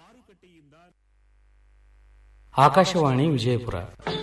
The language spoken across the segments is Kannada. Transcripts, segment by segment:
ಆಕಾಶವಾಣಿ ವಿಜಯಪುರ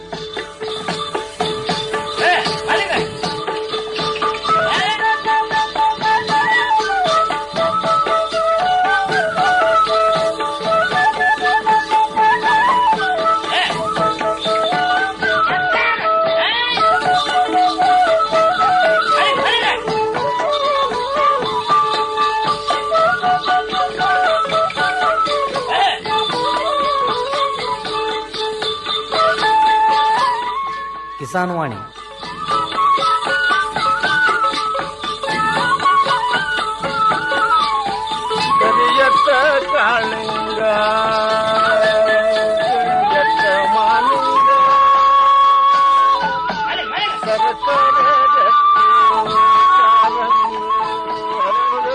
ಕಿಸಾನ್ ವಾಣಿ ಕರಿಯತ್ತ ಕಾಳಿಂಗ ಕರಿಯತ್ತ ಮಾಲಿಂಗ ಸರಸರ ರಕ್ತಿ ಕಾರಂಗಿ ಹರಡು.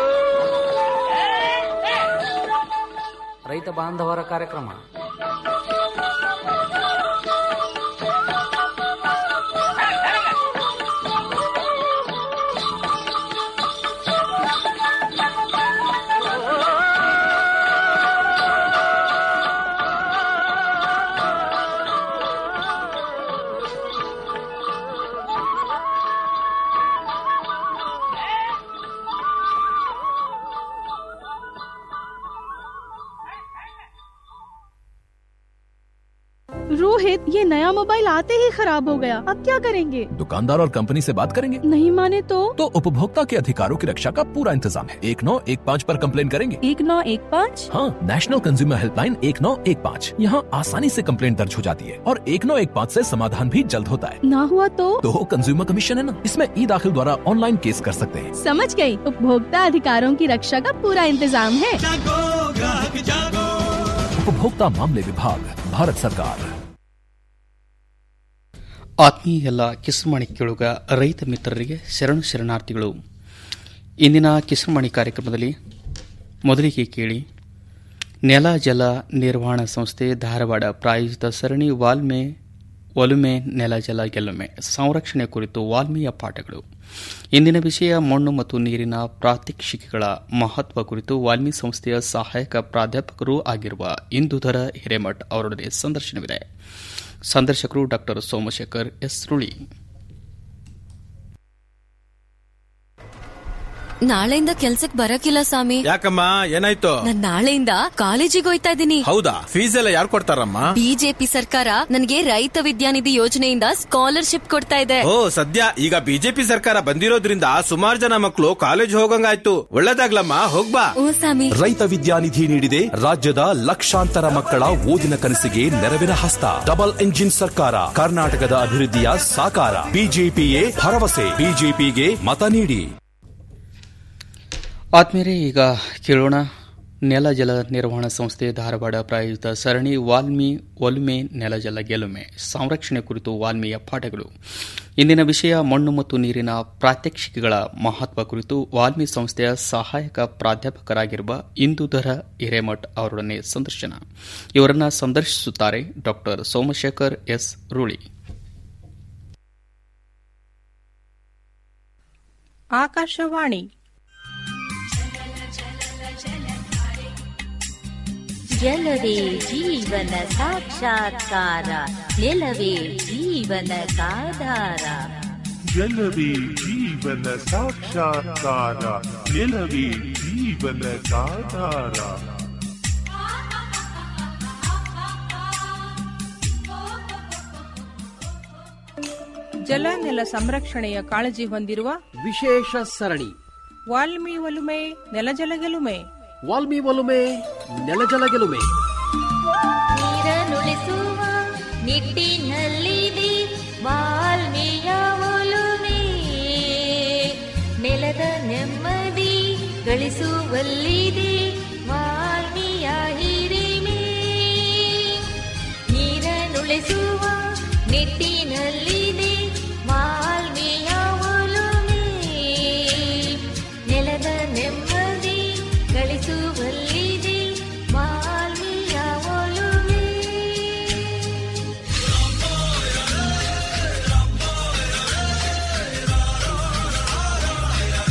ರೈತ ಬಾಂಧವರ ಕಾರ್ಯಕ್ರಮ रोहित ये नया मोबाइल आते ही खराब हो गया अब क्या करेंगे दुकानदार और कंपनी से बात करेंगे नहीं माने तो तो उपभोक्ता के अधिकारों की रक्षा का पूरा इंतजाम है एक नौ एक पाँच आरोप कम्प्लेन करेंगे एक नौ एक पाँच हाँ नेशनल कंज्यूमर हेल्पलाइन एक नौ एक पाँच यहाँ आसानी से कंप्लेंट दर्ज हो जाती है और एक नौ एक पाँच ऐसी समाधान भी जल्द होता है ना हुआ तो तो कंज्यूमर कमीशन है ना इसमें ई दाखिल द्वारा ऑनलाइन केस कर सकते हैं समझ गई उपभोक्ता अधिकारों की रक्षा का पूरा इंतजाम है उपभोक्ता मामले विभाग भारत सरकार ಆತ್ಮೀಯ ಎಲ್ಲ ಕಿಸ್ಮಣಿ ಕೇಳುಗ ರೈತ ಮಿತ್ರರಿಗೆ ಶರಣು ಶರಣಾರ್ಥಿಗಳು ಇಂದಿನ ಕಿಸ್ಮಣಿ ಕಾರ್ಯಕ್ರಮದಲ್ಲಿ ಮೊದಲಿಗೆ ಕೇಳಿ ನೆಲ ಜಲ ನಿರ್ವಹಣಾ ಸಂಸ್ಥೆ ಧಾರವಾಡ ಪ್ರಾಯೋಜಿತ ಸರಣಿ ವಾಲ್ಮೆ ಒಲುಮೆ ನೆಲ ಜಲ ಗೆಲುಮೆ ಸಂರಕ್ಷಣೆ ಕುರಿತು ವಾಲ್ಮೀಯ ಪಾಠಗಳು ಇಂದಿನ ವಿಷಯ ಮಣ್ಣು ಮತ್ತು ನೀರಿನ ಪ್ರಾತ್ಯಕ್ಷಿಕೆಗಳ ಮಹತ್ವ ಕುರಿತು ವಾಲ್ಮಿ ಸಂಸ್ಥೆಯ ಸಹಾಯಕ ಪ್ರಾಧ್ಯಾಪಕರೂ ಆಗಿರುವ ಇಂದುಧರ ಹಿರೇಮಠ್ ಅವರೊಡನೆ ಸಂದರ್ಶನವಿದೆ ಸಂದರ್ಶಕರು ಡಾಕ್ಟರ್ ಸೋಮಶೇಖರ್ ಎಸ್ ರುಳಿ ನಾಳೆಯಿಂದ ಕೆಲ್ಸಕ್ ಬರಕಿಲ್ಲ ಸ್ವಾಮಿ ಯಾಕಮ್ಮ ಏನಾಯ್ತು ನಾನ್ ನಾಳೆಯಿಂದ ಕಾಲೇಜಿಗೆ ಹೋಯ್ತಾ ಇದ್ದೀನಿ ಹೌದಾ ಫೀಸ್ ಎಲ್ಲ ಯಾರು ಕೊಡ್ತಾರಮ್ಮ ಬಿಜೆಪಿ ಸರ್ಕಾರ ನನಗೆ ರೈತ ವಿದ್ಯಾನಿಧಿ ಯೋಜನೆಯಿಂದ ಸ್ಕಾಲರ್ಶಿಪ್ ಕೊಡ್ತಾ ಇದೆ ಓ ಸದ್ಯ ಈಗ ಬಿಜೆಪಿ ಸರ್ಕಾರ ಬಂದಿರೋದ್ರಿಂದ ಸುಮಾರು ಜನ ಮಕ್ಕಳು ಕಾಲೇಜ್ ಹೋಗಂಗಾಯ್ತು ಒಳ್ಳೇದಾಗ್ಲಮ್ಮ ಹೋಗ್ಬಾ ಓ ಸ್ವಾಮಿ ರೈತ ವಿದ್ಯಾನಿಧಿ ನೀಡಿದೆ ರಾಜ್ಯದ ಲಕ್ಷಾಂತರ ಮಕ್ಕಳ ಓದಿನ ಕನಸಿಗೆ ನೆರವಿನ ಹಸ್ತ ಡಬಲ್ ಎಂಜಿನ್ ಸರ್ಕಾರ ಕರ್ನಾಟಕದ ಅಭಿವೃದ್ಧಿಯ ಸಾಕಾರ ಬಿಜೆಪಿಯೇ ಭರವಸೆ ಬಿಜೆಪಿಗೆ ಮತ ನೀಡಿ ಆದ್ಮೇಲೆ ಈಗ ಕೇಳೋಣ ನೆಲ ಜಲ ನಿರ್ವಹಣಾ ಸಂಸ್ಥೆ ಧಾರವಾಡ ಪ್ರಾಯೋಜಿತ ಸರಣಿ ವಾಲ್ಮಿ ಒಲುಮೆ ನೆಲ ಜಲ ಗೆಲುಮೆ ಸಂರಕ್ಷಣೆ ಕುರಿತು ವಾಲ್ಮೀಯ ಪಾಠಗಳು ಇಂದಿನ ವಿಷಯ ಮಣ್ಣು ಮತ್ತು ನೀರಿನ ಪ್ರಾತ್ಯಕ್ಷಿಕೆಗಳ ಮಹತ್ವ ಕುರಿತು ವಾಲ್ಮಿ ಸಂಸ್ಥೆಯ ಸಹಾಯಕ ಪ್ರಾಧ್ಯಾಪಕರಾಗಿರುವ ಇಂದುಧರ ಹಿರೇಮಠ್ ಅವರೊಡನೆ ಸಂದರ್ಶನ ಇವರನ್ನ ಸಂದರ್ಶಿಸುತ್ತಾರೆ ಡಾಕ್ಟರ್ ಸೋಮಶೇಖರ್ ಎಸ್ ರೂಳಿ ಆಕಾಶವಾಣಿ ಜಲವೇ ಜೀವನ ಸಾಕ್ಷಾತ್ಕಾರ ನೆಲವೇ ಜೀವನದಾಧಾರ ಜಲವೇ ಜೀವನ ಸಾಕ್ಷಾತ್ಕಾರ ನೆಲವೇ ಜೀವನದಾಧಾರ ಜಲ ನೆಲ ಸಂರಕ್ಷಣೆಯ ಕಾಳಜಿ ಹೊಂದಿರುವ ವಿಶೇಷ ಸರಣಿ ವಾಲ್ಮಿ ಒಲುಮೆ ನೆಲಜಲ ಗೆಲುಮೆ ವಾಲ್ಮಿ ಒಲುಮೆ ನೆಲಜಲ ಗೆಲುಮೆ ನೀರನ್ನುಳಿಸುವ ನಿಟ್ಟಿನಲ್ಲಿದೆ ವಾಲ್ಮೀಯ ಒಲುಮೆ ನೆಲದ ನೆಮ್ಮದಿ ಗಳಿಸುವಲ್ಲಿದೆ ವಾಲ್ಮೀಯ ಹಿರಿಮೆ ನೀರನ್ನುಳಿಸುವ ನಿಟ್ಟಿನಲ್ಲಿದೆ ವಾಲ್ಮೀಯ ಒಲುಮೆ ನೆಲದ ನೆಮ್ಮದಿ ಗಳಿಸುವಲ್ಲಿದೆ ವಾಲ್ಮೀಯ ಒಲುಮೆ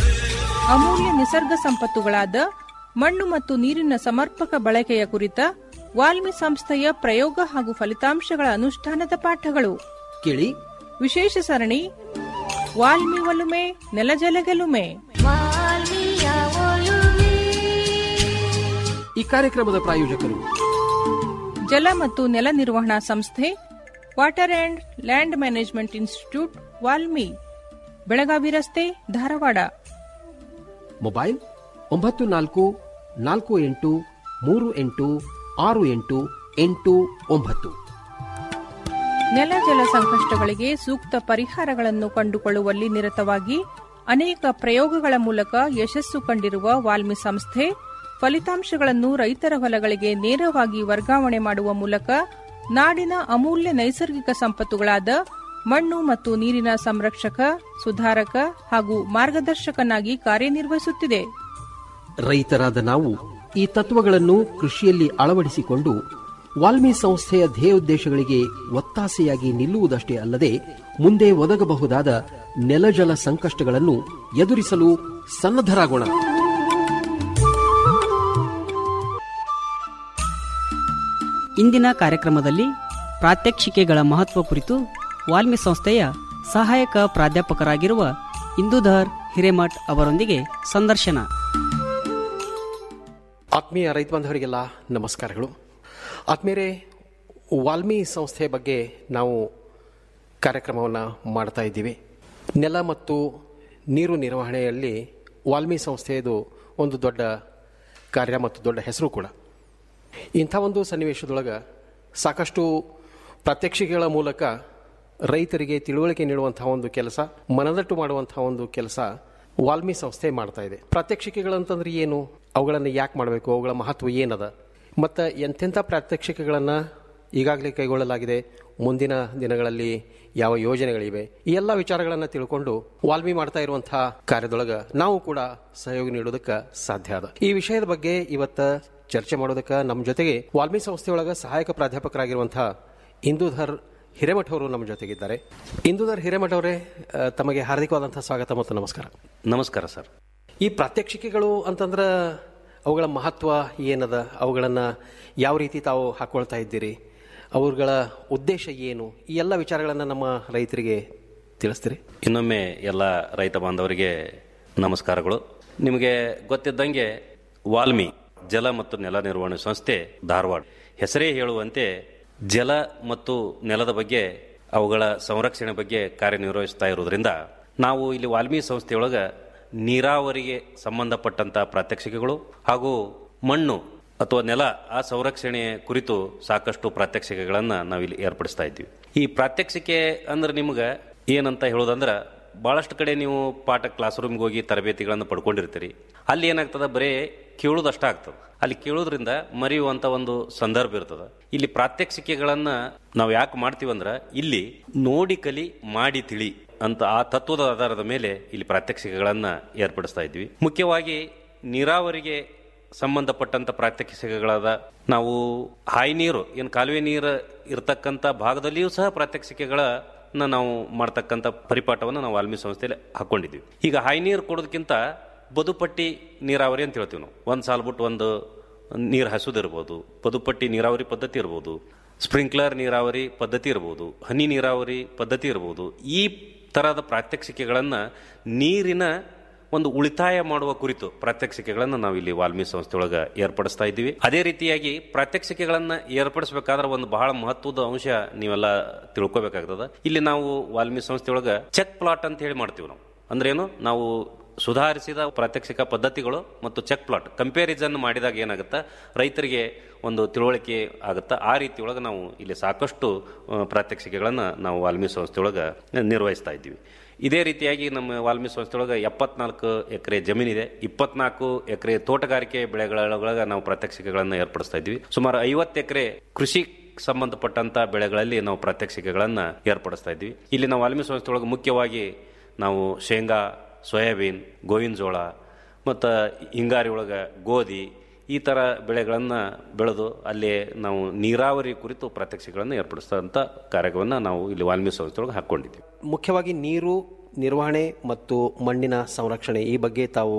ಅಮೂಲ್ಯ ನಿಸರ್ಗ ಸಂಪತ್ತುಗಳಾದ ಮಣ್ಣು ಮತ್ತು ನೀರಿನ ಸಮರ್ಪಕ ಬಳಕೆಯ ಕುರಿತ ವಾಲ್ಮಿ ಸಂಸ್ಥೆಯ ಪ್ರಯೋಗ ಹಾಗೂ ಫಲಿತಾಂಶಗಳ ಅನುಷ್ಠಾನದ ಪಾಠಗಳು ಕೇಳಿ ವಿಶೇಷ ಸರಣಿ ವಾಲ್ಮಿ ಒಲುಮೆ ನೆಲಜಲ ಗೆಲುಮೆ ವಾಲ್ಮೀಯ ಒಲುಮೆ ಈ ಕಾರ್ಯಕ್ರಮದ ಪ್ರಾಯೋಜಕರು ಜಲ ಮತ್ತು ನೆಲ ನಿರ್ವಹಣಾ ಸಂಸ್ಥೆ water and land management institute WALMI Belagavi ರಸ್ತೆ ಧಾರವಾಡ ಮೊಬೈಲ್ ಒಂಬತ್ತು ನಾಲ್ಕು ನಾಲ್ಕು ಎಂಟು ಮೂರು ಎಂಟು ಆರು ಎಂಟು ಎಂಟು ಒಂಬತ್ತು ನೆಲ ಜಲ ಸಂಕಷ್ಟಗಳಿಗೆ ಸೂಕ್ತ ಪರಿಹಾರಗಳನ್ನು ಕಂಡುಕೊಳ್ಳುವಲ್ಲಿ ನಿರತವಾಗಿ ಅನೇಕ ಪ್ರಯೋಗಗಳ ಮೂಲಕ ಯಶಸ್ಸು ಕಂಡಿರುವ ವಾಲ್ಮಿ ಸಂಸ್ಥೆ ಫಲಿತಾಂಶಗಳನ್ನು ರೈತರ ಹೊಲಗಳಿಗೆ ನೇರವಾಗಿ ವರ್ಗಾವಣೆ ಮಾಡುವ ಮೂಲಕ ನಾಡಿನ ಅಮೂಲ್ಯ ನೈಸರ್ಗಿಕ ಸಂಪತ್ತುಗಳಾದ ಮಣ್ಣು ಮತ್ತು ನೀರಿನ ಸಂರಕ್ಷಕ ಸುಧಾರಕ ಹಾಗೂ ಮಾರ್ಗದರ್ಶಕನಾಗಿ ಕಾರ್ಯನಿರ್ವಹಿಸುತ್ತಿದೆ ರೈತರಾದ ನಾವು ಈ ತತ್ವಗಳನ್ನು ಕೃಷಿಯಲ್ಲಿ ಅಳವಡಿಸಿಕೊಂಡು ವಾಲ್ಮಿ ಸಂಸ್ಥೆಯ ಧ್ಯೇಯೋದ್ದೇಶಗಳಿಗೆ ಒತ್ತಾಸೆಯಾಗಿ ನಿಲ್ಲುವುದಷ್ಟೇ ಅಲ್ಲದೆ ಮುಂದೆ ಒದಗಬಹುದಾದ ನೆಲಜಲ ಸಂಕಷ್ಟಗಳನ್ನು ಎದುರಿಸಲು ಸನ್ನದ್ಧರಾಗೋಣ ಇಂದಿನ ಕಾರ್ಯಕ್ರಮದಲ್ಲಿ ಪ್ರಾತ್ಯಕ್ಷಿಕೆಗಳ ಮಹತ್ವ ಕುರಿತು ವಾಲ್ಮಿ ಸಂಸ್ಥೆಯ ಸಹಾಯಕ ಪ್ರಾಧ್ಯಾಪಕರಾಗಿರುವ ಇಂದುಧರ್ ಹಿರೇಮಠ್ ಅವರೊಂದಿಗೆ ಸಂದರ್ಶನ ಆತ್ಮೀಯ ರೈತ ಬಾಂಧವರಿಗೆಲ್ಲ ನಮಸ್ಕಾರಗಳು ಆತ್ಮೀಯರೇ ವಾಲ್ಮಿ ಸಂಸ್ಥೆಯ ಬಗ್ಗೆ ನಾವು ಕಾರ್ಯಕ್ರಮವನ್ನು ಮಾಡ್ತಾ ಇದ್ದೀವಿ ನೆಲ ಮತ್ತು ನೀರು ನಿರ್ವಹಣೆಯಲ್ಲಿ ವಾಲ್ಮಿ ಸಂಸ್ಥೆಯದು ಒಂದು ದೊಡ್ಡ ಕಾರ್ಯ ಮತ್ತು ದೊಡ್ಡ ಹೆಸರು ಕೂಡ ಇಂಥ ಒಂದು ಸನ್ನಿವೇಶದೊಳಗೆ ಸಾಕಷ್ಟು ಪ್ರಾತ್ಯಕ್ಷಿಕೆಗಳ ಮೂಲಕ ರೈತರಿಗೆ ತಿಳುವಳಿಕೆ ನೀಡುವಂತಹ ಒಂದು ಕೆಲಸ ಮನದಟ್ಟು ಮಾಡುವಂತಹ ಒಂದು ಕೆಲಸ ವಾಲ್ಮಿ ಸಂಸ್ಥೆ ಮಾಡ್ತಾ ಇದೆ ಪ್ರಾತ್ಯಕ್ಷಿಕೆಗಳಂತಂದ್ರೆ ಏನು ಅವುಗಳನ್ನು ಯಾಕೆ ಮಾಡಬೇಕು ಅವುಗಳ ಮಹತ್ವ ಏನದ ಮತ್ತು ಎಂತೆಂಥ ಪ್ರಾತ್ಯಕ್ಷಿಕೆಗಳನ್ನು ಈಗಾಗಲೇ ಕೈಗೊಳ್ಳಲಾಗಿದೆ ಮುಂದಿನ ದಿನಗಳಲ್ಲಿ ಯಾವ ಯೋಜನೆಗಳಿವೆ ಈ ಎಲ್ಲ ವಿಚಾರಗಳನ್ನು ತಿಳ್ಕೊಂಡು ವಾಲ್ಮಿ ಮಾಡ್ತಾ ಇರುವಂತಹ ಕಾರ್ಯದೊಳಗೆ ನಾವು ಕೂಡ ಸಹಯೋಗ ನೀಡೋದಕ್ಕೆ ಸಾಧ್ಯ ಅದ ಈ ವಿಷಯದ ಬಗ್ಗೆ ಇವತ್ತ ಚರ್ಚೆ ಮಾಡೋದಕ್ಕೆ ನಮ್ಮ ಜೊತೆಗೆ ವಾಲ್ಮಿ ಸಂಸ್ಥೆಯೊಳಗೆ ಸಹಾಯಕ ಪ್ರಾಧ್ಯಾಪಕರಾಗಿರುವಂತಹ ಇಂದುಧರ್ ಹಿರೇಮಠ್ ಅವರು ನಮ್ಮ ಜೊತೆಗಿದ್ದಾರೆ ಇಂದುಧರ್ ಹಿರೇಮಠ್ ಅವರೇ ಆ, ತಮಗೆ ಹಾರ್ದಿಕವಾದಂತಹ ಸ್ವಾಗತ ಮತ್ತು ನಮಸ್ಕಾರ ನಮಸ್ಕಾರ ಸರ್ ಈ ಪ್ರಾತ್ಯಕ್ಷಿಕೆಗಳು ಅಂತಂದ್ರೆ ಅವುಗಳ ಮಹತ್ವ ಏನದ ಅವುಗಳನ್ನು ಯಾವ ರೀತಿ ತಾವು ಹಾಕೊಳ್ತಾ ಇದ್ದೀರಿ ಅವುಗಳ ಉದ್ದೇಶ ಏನು ಈ ಎಲ್ಲ ವಿಚಾರಗಳನ್ನು ನಮ್ಮ ರೈತರಿಗೆ ತಿಳಿಸ್ತೀರಿ ಇನ್ನೊಮ್ಮೆ ಎಲ್ಲ ರೈತ ಬಾಂಧವರಿಗೆ ನಮಸ್ಕಾರಗಳು ನಿಮಗೆ ಗೊತ್ತಿದ್ದಂಗೆ ವಾಲ್ಮಿ ಜಲ ಮತ್ತು ನೆಲ ನಿರ್ವಹಣೆ ಸಂಸ್ಥೆ ಧಾರವಾಡ ಹೆಸರೇ ಹೇಳುವಂತೆ ಜಲ ಮತ್ತು ನೆಲದ ಬಗ್ಗೆ ಅವುಗಳ ಸಂರಕ್ಷಣೆ ಬಗ್ಗೆ ಕಾರ್ಯನಿರ್ವಹಿಸ್ತಾ ಇರೋದ್ರಿಂದ ನಾವು ಇಲ್ಲಿ ವಾಲ್ಮಿ ಸಂಸ್ಥೆಯೊಳಗ ನೀರಾವರಿಗೆ ಸಂಬಂಧಪಟ್ಟಂತ ಪ್ರಾತ್ಯಕ್ಷಿಕೆಗಳು ಹಾಗೂ ಮಣ್ಣು ಅಥವಾ ನೆಲ ಆ ಸಂರಕ್ಷಣೆ ಕುರಿತು ಸಾಕಷ್ಟು ಪ್ರಾತ್ಯಕ್ಷಿಕೆಗಳನ್ನು ನಾವಿಲ್ಲಿ ಏರ್ಪಡಿಸ್ತಾ ಇದ್ದೀವಿ ಈ ಪ್ರಾತ್ಯಕ್ಷಿಕೆ ಅಂದ್ರೆ ನಿಮ್ಗೆ ಏನಂತ ಹೇಳೋದಂದ್ರೆ ಬಹಳಷ್ಟು ಕಡೆ ನೀವು ಪಾಠ ಕ್ಲಾಸ್ ರೂಮ್ಗೆ ಹೋಗಿ ತರಬೇತಿಗಳನ್ನು ಪಡ್ಕೊಂಡಿರ್ತೀರಿ ಅಲ್ಲಿ ಏನಾಗ್ತದ ಬರೀ ಕೇಳೋದಷ್ಟ ಆಗ್ತದೆ ಅಲ್ಲಿ ಕೇಳೋದ್ರಿಂದ ಮರೆಯುವಂತ ಒಂದು ಸಂದರ್ಭ ಇರ್ತದ ಇಲ್ಲಿ ಪ್ರಾತ್ಯಕ್ಷಿಕೆಗಳನ್ನ ನಾವು ಯಾಕೆ ಮಾಡ್ತೀವಂದ್ರ ಇಲ್ಲಿ ನೋಡಿ ಕಲಿ ಮಾಡಿ ತಿಳಿ ಅಂತ ಆ ತತ್ವದ ಆಧಾರದ ಮೇಲೆ ಇಲ್ಲಿ ಪ್ರಾತ್ಯಕ್ಷಿಕೆಗಳನ್ನ ಏರ್ಪಡಿಸ್ತಾ ಇದ್ವಿ ಮುಖ್ಯವಾಗಿ ನೀರಾವರಿಗೆ ಸಂಬಂಧಪಟ್ಟಂತ ಪ್ರಾತ್ಯಕ್ಷಿಕೆಗಳಾದ ನಾವು ಹಾಯಿ ನೀರು ಏನು ಕಾಲುವೆ ನೀರು ಇರತಕ್ಕಂತ ಭಾಗದಲ್ಲಿಯೂ ಸಹ ಪ್ರಾತ್ಯಕ್ಷಿಕೆಗಳನ್ನ ನಾವು ಮಾಡ್ತಕ್ಕಂಥ ಪರಿಪಾಠವನ್ನು ನಾವು ವಾಲ್ಮಿ ಸಂಸ್ಥೆಯಲ್ಲಿ ಹಾಕೊಂಡಿದ್ವಿ ಈಗ ಹಾಯಿ ನೀರು ಕೊಡೋದಕ್ಕಿಂತ ಬದುಪಟ್ಟಿ ನೀರಾವರಿ ಅಂತ ಹೇಳ್ತೀವಿ ನಾವು ಒಂದು ಸಾಲ ಬಿಟ್ಟು ಒಂದು ನೀರು ಹಸುದಿರ್ಬೋದು ಬದುಪಟ್ಟಿ ನೀರಾವರಿ ಪದ್ಧತಿ ಇರ್ಬೋದು ಸ್ಪ್ರಿಂಕ್ಲರ್ ನೀರಾವರಿ ಪದ್ಧತಿ ಇರ್ಬೋದು ಹನಿ ನೀರಾವರಿ ಪದ್ಧತಿ ಇರ್ಬೋದು ಈ ತರಹದ ಪ್ರಾತ್ಯಕ್ಷಿಕೆಗಳನ್ನು ನೀರಿನ ಒಂದು ಉಳಿತಾಯ ಮಾಡುವ ಕುರಿತು ಪ್ರಾತ್ಯಕ್ಷಿಕೆಗಳನ್ನು ನಾವು ಇಲ್ಲಿ ವಾಲ್ಮಿ ಸಂಸ್ಥೆಯೊಳಗೆ ಏರ್ಪಡಿಸ್ತಾ ಇದ್ದೀವಿ ಅದೇ ರೀತಿಯಾಗಿ ಪ್ರಾತ್ಯಕ್ಷಿಕೆಗಳನ್ನು ಏರ್ಪಡಿಸಬೇಕಾದ್ರೆ ಒಂದು ಬಹಳ ಮಹತ್ವದ ಅಂಶ ನೀವೆಲ್ಲ ತಿಳ್ಕೊಬೇಕಾಗ್ತದ ಇಲ್ಲಿ ನಾವು ವಾಲ್ಮಿ ಸಂಸ್ಥೆಯೊಳಗೆ ಚೆಕ್ ಪ್ಲಾಟ್ ಅಂತ ಹೇಳಿ ಮಾಡ್ತೀವಿ ನಾವು ಅಂದ್ರೇನು ನಾವು ಸುಧಾರಿಸಿದ ಪ್ರಾತ್ಯಕ್ಷಿಕ ಪದ್ಧತಿಗಳು ಮತ್ತು ಚೆಕ್ ಪ್ಲಾಟ್ ಕಂಪ್ಯಾರಿಸನ್ ಮಾಡಿದಾಗ ಏನಾಗುತ್ತೆ ರೈತರಿಗೆ ಒಂದು ತಿಳುವಳಿಕೆ ಆಗುತ್ತಾ ಆ ರೀತಿಯೊಳಗೆ ನಾವು ಇಲ್ಲಿ ಸಾಕಷ್ಟು ಆ, ಪ್ರಾತ್ಯಕ್ಷಿಕೆಗಳನ್ನು ನಾವು ವಾಲ್ಮಿ ಸಂಸ್ಥೆಯೊಳಗೆ ನಿರ್ವಹಿಸ್ತಾ ಇದ್ದೀವಿ ಇದೇ ರೀತಿಯಾಗಿ ನಮ್ಮ ವಾಲ್ಮಿ ಸಂಸ್ಥೆಯೊಳಗೆ ಎಪ್ಪತ್ನಾಲ್ಕು ಎಕರೆ ಜಮೀನಿದೆ ಇಪ್ಪತ್ನಾಲ್ಕು ಎಕರೆ ತೋಟಗಾರಿಕೆ ಬೆಳೆಗಳೊಳಗೆ ನಾವು ಪ್ರಾತ್ಯಕ್ಷಿಕೆಗಳನ್ನು ಏರ್ಪಡಿಸ್ತಾ ಇದ್ವಿ ಸುಮಾರು ಐವತ್ತು ಎಕರೆ ಕೃಷಿ ಸಂಬಂಧಪಟ್ಟಂತ ಬೆಳೆಗಳಲ್ಲಿ ನಾವು ಪ್ರಾತ್ಯಕ್ಷಿಕೆಗಳನ್ನು ಏರ್ಪಡಿಸ್ತಾ ಇದ್ವಿ ಇಲ್ಲಿ ನಾವು ವಾಲ್ಮಿ ಸಂಸ್ಥೆಯೊಳಗೆ ಮುಖ್ಯವಾಗಿ ನಾವು ಶೇಂಗಾ ಸೋಯಾಬೀನ್ ಗೋವಿನ ಜೋಳ ಮತ್ತು ಹಿಂಗಾರಿ ಒಳಗೆ ಗೋಧಿ ಈ ಥರ ಬೆಳೆಗಳನ್ನು ಬೆಳೆದು ಅಲ್ಲಿ ನಾವು ನೀರಾವರಿ ಕುರಿತು ಪ್ರಾತ್ಯಕ್ಷಿಕೆಗಳನ್ನು ಏರ್ಪಡಿಸ್ತಂಥ ಕಾರ್ಯವನ್ನು ನಾವು ಇಲ್ಲಿ ವಾಲ್ಮಿ ಸಂಸ್ಥೆಯೊಳಗೆ ಹಾಕ್ಕೊಂಡಿದ್ವಿ ಮುಖ್ಯವಾಗಿ ನೀರು ನಿರ್ವಹಣೆ ಮತ್ತು ಮಣ್ಣಿನ ಸಂರಕ್ಷಣೆ ಈ ಬಗ್ಗೆ ತಾವು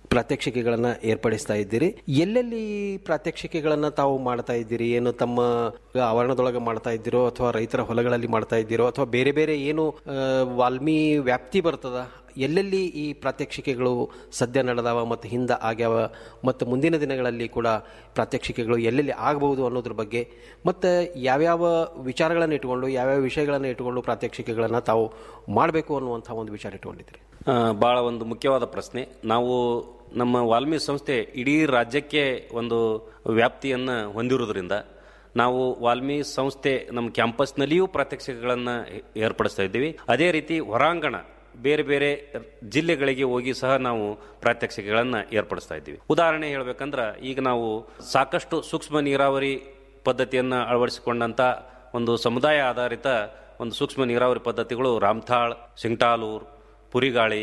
ಪ್ರಾತ್ಯಕ್ಷಿಕೆಗಳನ್ನು ಏರ್ಪಡಿಸ್ತಾ ಇದ್ದೀರಿ ಎಲ್ಲೆಲ್ಲಿ ಪ್ರಾತ್ಯಕ್ಷಿಕೆಗಳನ್ನು ತಾವು ಮಾಡ್ತಾ ಇದ್ದೀರಿ ಏನು ತಮ್ಮ ಆವರಣದೊಳಗೆ ಮಾಡ್ತಾ ಇದ್ದೀರೋ ಅಥವಾ ರೈತರ ಹೊಲಗಳಲ್ಲಿ ಮಾಡ್ತಾ ಇದ್ದೀರೋ ಅಥವಾ ಬೇರೆ ಬೇರೆ ಏನು ಆ, ವಾಲ್ಮಿ ವ್ಯಾಪ್ತಿ ಬರ್ತದ ಎಲ್ಲೆಲ್ಲಿ ಈ ಪ್ರಾತ್ಯಕ್ಷಿಕೆಗಳು ಸದ್ಯ ನಡೆದಾವ ಮತ್ತು ಹಿಂದೆ ಆಗ್ಯಾವ ಮತ್ತು ಮುಂದಿನ ದಿನಗಳಲ್ಲಿ ಕೂಡ ಪ್ರಾತ್ಯಕ್ಷಿಕೆಗಳು ಎಲ್ಲೆಲ್ಲಿ ಆಗಬಹುದು ಅನ್ನೋದ್ರ ಬಗ್ಗೆ ಮತ್ತು ಯಾವ್ಯಾವ ವಿಚಾರಗಳನ್ನು ಇಟ್ಕೊಂಡು ಯಾವ್ಯಾವ ವಿಷಯಗಳನ್ನು ಇಟ್ಕೊಂಡು ಪ್ರಾತ್ಯಕ್ಷಿಕೆಗಳನ್ನು ತಾವು ಮಾಡಬೇಕು ಅನ್ನುವಂಥ ಒಂದು ವಿಚಾರ ಇಟ್ಕೊಂಡಿದ್ದೀರಿ ಆ, ಬಹಳ ಒಂದು ಮುಖ್ಯವಾದ ಪ್ರಶ್ನೆ ನಾವು ನಮ್ಮ ವಾಲ್ಮೀಕಿ ಸಂಸ್ಥೆ ಇಡೀ ರಾಜ್ಯಕ್ಕೆ ಒಂದು ವ್ಯಾಪ್ತಿಯನ್ನು ಹೊಂದಿರುವುದರಿಂದ ನಾವು ವಾಲ್ಮೀಕಿ ಸಂಸ್ಥೆ ನಮ್ಮ ಕ್ಯಾಂಪಸ್ನಲ್ಲಿಯೂ ಪ್ರಾತ್ಯಕ್ಷಿಕೆಗಳನ್ನು ಏರ್ಪಡಿಸ್ತಾ ಇದ್ದೀವಿ ಅದೇ ರೀತಿ ಹೊರಾಂಗಣ ಬೇರೆ ಬೇರೆ ಜಿಲ್ಲೆಗಳಿಗೆ ಹೋಗಿ ಸಹ ನಾವು ಪ್ರಾತ್ಯಕ್ಷಿಕೆಗಳನ್ನು ಏರ್ಪಡಿಸ್ತಾ ಇದ್ದೀವಿ ಉದಾಹರಣೆ ಹೇಳ್ಬೇಕಂದ್ರೆ ಈಗ ನಾವು ಸಾಕಷ್ಟು ಸೂಕ್ಷ್ಮ ನೀರಾವರಿ ಪದ್ಧತಿಯನ್ನು ಅಳವಡಿಸಿಕೊಂಡಂತ ಒಂದು ಸಮುದಾಯ ಆಧಾರಿತ ಒಂದು ಸೂಕ್ಷ್ಮ ನೀರಾವರಿ ಪದ್ಧತಿಗಳು ರಾಮ್ಥಾಳ್ ಸಿಂಗ್ಟಾಲೂರ್ ಪುರಿಗಾಳಿ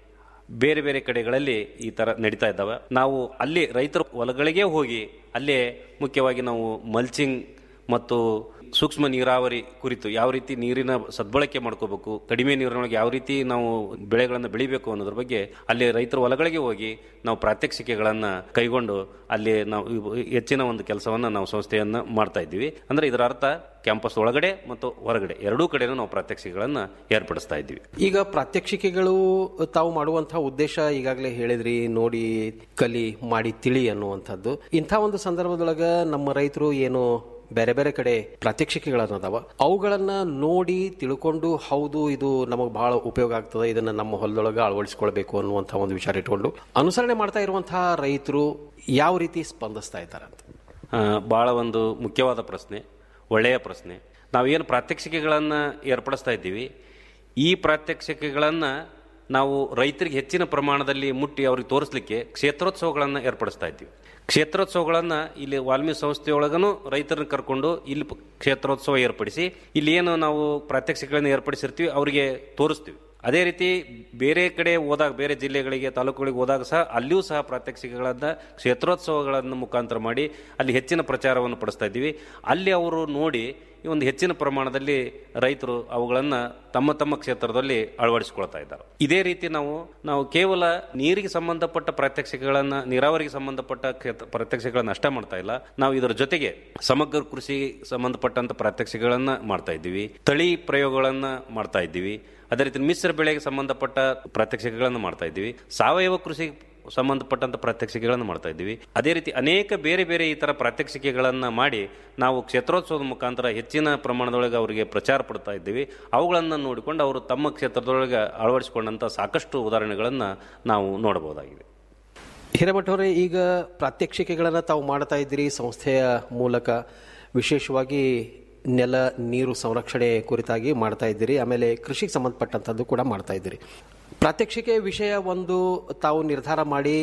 ಬೇರೆ ಬೇರೆ ಕಡೆಗಳಲ್ಲಿ ಈ ತರ ನಡೀತಾ ಇದ್ದಾವೆ ನಾವು ಅಲ್ಲಿ ರೈತರ ಹೊಲಗಳಿಗೆ ಹೋಗಿ ಅಲ್ಲೇ ಮುಖ್ಯವಾಗಿ ನಾವು ಮಲ್ಚಿಂಗ್ ಮತ್ತು ಸೂಕ್ಷ್ಮ ನೀರಾವರಿ ಕುರಿತು ಯಾವ ರೀತಿ ನೀರಿನ ಸದ್ಬಳಕೆ ಮಾಡ್ಕೋಬೇಕು ಕಡಿಮೆ ನೀರಿನೊಳಗೆ ಯಾವ ರೀತಿ ನಾವು ಬೆಳೆಗಳನ್ನು ಬೆಳಿಬೇಕು ಅನ್ನೋದ್ರ ಬಗ್ಗೆ ಅಲ್ಲಿ ರೈತರ ಹೊಲಗಳಿಗೆ ಹೋಗಿ ನಾವು ಪ್ರಾತ್ಯಕ್ಷಿಕೆಗಳನ್ನು ಕೈಗೊಂಡು ಅಲ್ಲಿ ನಾವು ಇವು- ಹೆಚ್ಚಿನ ಒಂದು ಕೆಲಸವನ್ನು ನಾವು ಸಂಸ್ಥೆಯನ್ನು ಮಾಡ್ತಾ ಇದ್ದೀವಿ ಅಂದ್ರೆ ಇದರ ಅರ್ಥ ಕ್ಯಾಂಪಸ್ ಒಳಗಡೆ ಮತ್ತು ಹೊರಗಡೆ ಎರಡೂ ಕಡೆನೂ ನಾವು ಪ್ರಾತ್ಯಕ್ಷಿಕೆಗಳನ್ನು ಏರ್ಪಡಿಸ್ತಾ ಇದ್ದೀವಿ ಈಗ ಪ್ರಾತ್ಯಕ್ಷಿಕೆಗಳು ತಾವು ಮಾಡುವಂತಹ ಉದ್ದೇಶ ಈಗಾಗಲೇ ಹೇಳಿದ್ರಿ ನೋಡಿ ಕಲಿ ಮಾಡಿ ತಿಳಿ ಅನ್ನುವಂಥದ್ದು ಇಂಥ ಒಂದು ಸಂದರ್ಭದೊಳಗ ನಮ್ಮ ರೈತರು ಏನು ಬೇರೆ ಬೇರೆ ಕಡೆ ಪ್ರಾತ್ಯಕ್ಷಿಕೆಗಳನ್ನದಾವ ಅವುಗಳನ್ನ ನೋಡಿ ತಿಳ್ಕೊಂಡು ಹೌದು ಇದು ನಮಗೆ ಬಹಳ ಉಪಯೋಗ ಆಗ್ತದೆ ಇದನ್ನ ನಮ್ಮ ಹೊಲದೊಳಗೆ ಅಳವಡಿಸಿಕೊಳ್ಬೇಕು ಅನ್ನುವಂಥ ಒಂದು ವಿಚಾರ ಇಟ್ಕೊಂಡು ಅನುಸರಣೆ ಮಾಡ್ತಾ ಇರುವಂತಹ ರೈತರು ಯಾವ ರೀತಿ ಸ್ಪಂದಿಸ್ತಾ ಇದ್ದಾರೆ ಅಂತ ಆ, ಬಹಳ ಒಂದು ಮುಖ್ಯವಾದ ಪ್ರಶ್ನೆ ಒಳ್ಳೆಯ ಪ್ರಶ್ನೆ ನಾವೇನು ಪ್ರಾತ್ಯಕ್ಷಿಕೆಗಳನ್ನು ಏರ್ಪಡಿಸ್ತಾ ಇದ್ದೀವಿ ಈ ಪ್ರಾತ್ಯಕ್ಷಿಕೆಗಳನ್ನು ನಾವು ರೈತರಿಗೆ ಹೆಚ್ಚಿನ ಪ್ರಮಾಣದಲ್ಲಿ ಮುಟ್ಟಿ ಅವ್ರಿಗೆ ತೋರಿಸ್ಲಿಕ್ಕೆ ಕ್ಷೇತ್ರೋತ್ಸವಗಳನ್ನು ಏರ್ಪಡಿಸ್ತಾ ಇದ್ದೀವಿ ಕ್ಷೇತ್ರೋತ್ಸವಗಳನ್ನು ಇಲ್ಲಿ ವಾಲ್ಮೀಕಿ ಸಂಸ್ಥೆಯೊಳಗನು ರೈತರನ್ನ ಕರ್ಕೊಂಡು ಇಲ್ಲಿ ಪ- ಕ್ಷೇತ್ರೋತ್ಸವ ಏರ್ಪಡಿಸಿ ಇಲ್ಲಿ ಏನು ನಾವು ಪ್ರಾತ್ಯಕ್ಷಿಕೆಗಳನ್ನು ಏರ್ಪಡಿಸಿರ್ತೀವಿ ಅವರಿಗೆ ತೋರಿಸ್ತೀವಿ ಅದೇ ರೀತಿ ಬೇರೆ ಕಡೆ ಹೋದಾಗ ಬೇರೆ ಜಿಲ್ಲೆಗಳಿಗೆ ತಾಲೂಕುಗಳಿಗೆ ಹೋದಾಗ ಸಹ ಅಲ್ಲಿಯೂ ಸಹ ಪ್ರಾತ್ಯಕ್ಷಿಕೆಗಳನ್ನ ಕ್ಷೇತ್ರೋತ್ಸವಗಳನ್ನು ಮುಖಾಂತರ ಮಾಡಿ ಅಲ್ಲಿ ಹೆಚ್ಚಿನ ಪ್ರಚಾರವನ್ನು ಪಡಿಸ್ತಾ ಇದ್ದೀವಿ ಅಲ್ಲಿ ಅವರು ನೋಡಿ ಈ ಒಂದು ಹೆಚ್ಚಿನ ಪ್ರಮಾಣದಲ್ಲಿ ರೈತರು ಅವುಗಳನ್ನು ತಮ್ಮ ತಮ್ಮ ಕ್ಷೇತ್ರದಲ್ಲಿ ಅಳವಡಿಸಿಕೊಳ್ತಾ ಇದ್ದಾರೆ ಇದೇ ರೀತಿ ನಾವು ನಾವು ಕೇವಲ ನೀರಿಗೆ ಸಂಬಂಧಪಟ್ಟ ಪ್ರಾತ್ಯಕ್ಷಿಕೆಗಳನ್ನ ನೀರಾವರಿಗೆ ಸಂಬಂಧಪಟ್ಟ ಕ್ಷೇತ್ರ ಪ್ರಾತ್ಯಕ್ಷಿಕೆಗಳನ್ನ ಅಷ್ಟೇ ಮಾಡ್ತಾ ಇಲ್ಲ ನಾವು ಇದರ ಜೊತೆಗೆ ಸಮಗ್ರ ಕೃಷಿ ಸಂಬಂಧಪಟ್ಟಂತ ಪ್ರಾತ್ಯಕ್ಷಿಕೆಗಳನ್ನ ಮಾಡ್ತಾ ಇದ್ದೀವಿ ತಳಿ ಪ್ರಯೋಗಗಳನ್ನ ಮಾಡ್ತಾ ಇದ್ದೀವಿ ಅದೇ ರೀತಿ ಮಿಶ್ರ ಬೆಳೆಗೆ ಸಂಬಂಧಪಟ್ಟ ಪ್ರಾತ್ಯಕ್ಷಿಕೆಗಳನ್ನು ಮಾಡ್ತಾ ಇದ್ದೀವಿ ಸಾವಯವ ಕೃಷಿ ಸಂಬಂಧಪಟ್ಟಂತ ಪ್ರಾತ್ಯಕ್ಷಿಕೆಗಳನ್ನು ಮಾಡ್ತಾ ಇದ್ದೀವಿ ಅದೇ ರೀತಿ ಅನೇಕ ಬೇರೆ ಬೇರೆ ಈ ತರ ಪ್ರಾತ್ಯಕ್ಷಿಕೆಗಳನ್ನ ಮಾಡಿ ನಾವು ಕ್ಷೇತ್ರೋತ್ಸವದ ಮುಖಾಂತರ ಹೆಚ್ಚಿನ ಪ್ರಮಾಣದೊಳಗೆ ಅವರಿಗೆ ಪ್ರಚಾರ ಪಡ್ತಾ ಇದ್ದೀವಿ ಅವುಗಳನ್ನು ನೋಡಿಕೊಂಡು ಅವರು ತಮ್ಮ ಕ್ಷೇತ್ರದೊಳಗೆ ಅಳವಡಿಸಿಕೊಂಡಂತ ಸಾಕಷ್ಟು ಉದಾಹರಣೆಗಳನ್ನು ನಾವು ನೋಡಬಹುದಾಗಿದೆ ಹಿರೇಮಠ ಅವರೇ ಈಗ ಪ್ರಾತ್ಯಕ್ಷಿಕೆಗಳನ್ನು ತಾವು ಮಾಡ್ತಾ ಇದ್ದೀರಿ ಸಂಸ್ಥೆಯ ಮೂಲಕ ವಿಶೇಷವಾಗಿ ನೆಲ ನೀರು ಸಂರಕ್ಷಣೆ ಕುರಿತಾಗಿ ಮಾಡ್ತಾ ಇದ್ದೀರಿ ಆಮೇಲೆ ಕೃಷಿಗೆ ಸಂಬಂಧಪಟ್ಟಂಥದ್ದು ಕೂಡ ಮಾಡ್ತಾ ಇದ್ದೀರಿ ಪ್ರಾತ್ಯಕ್ಷಿಕೆ ವಿಷಯ ಒಂದು ತಾವು ನಿರ್ಧಾರ ಮಾಡಿ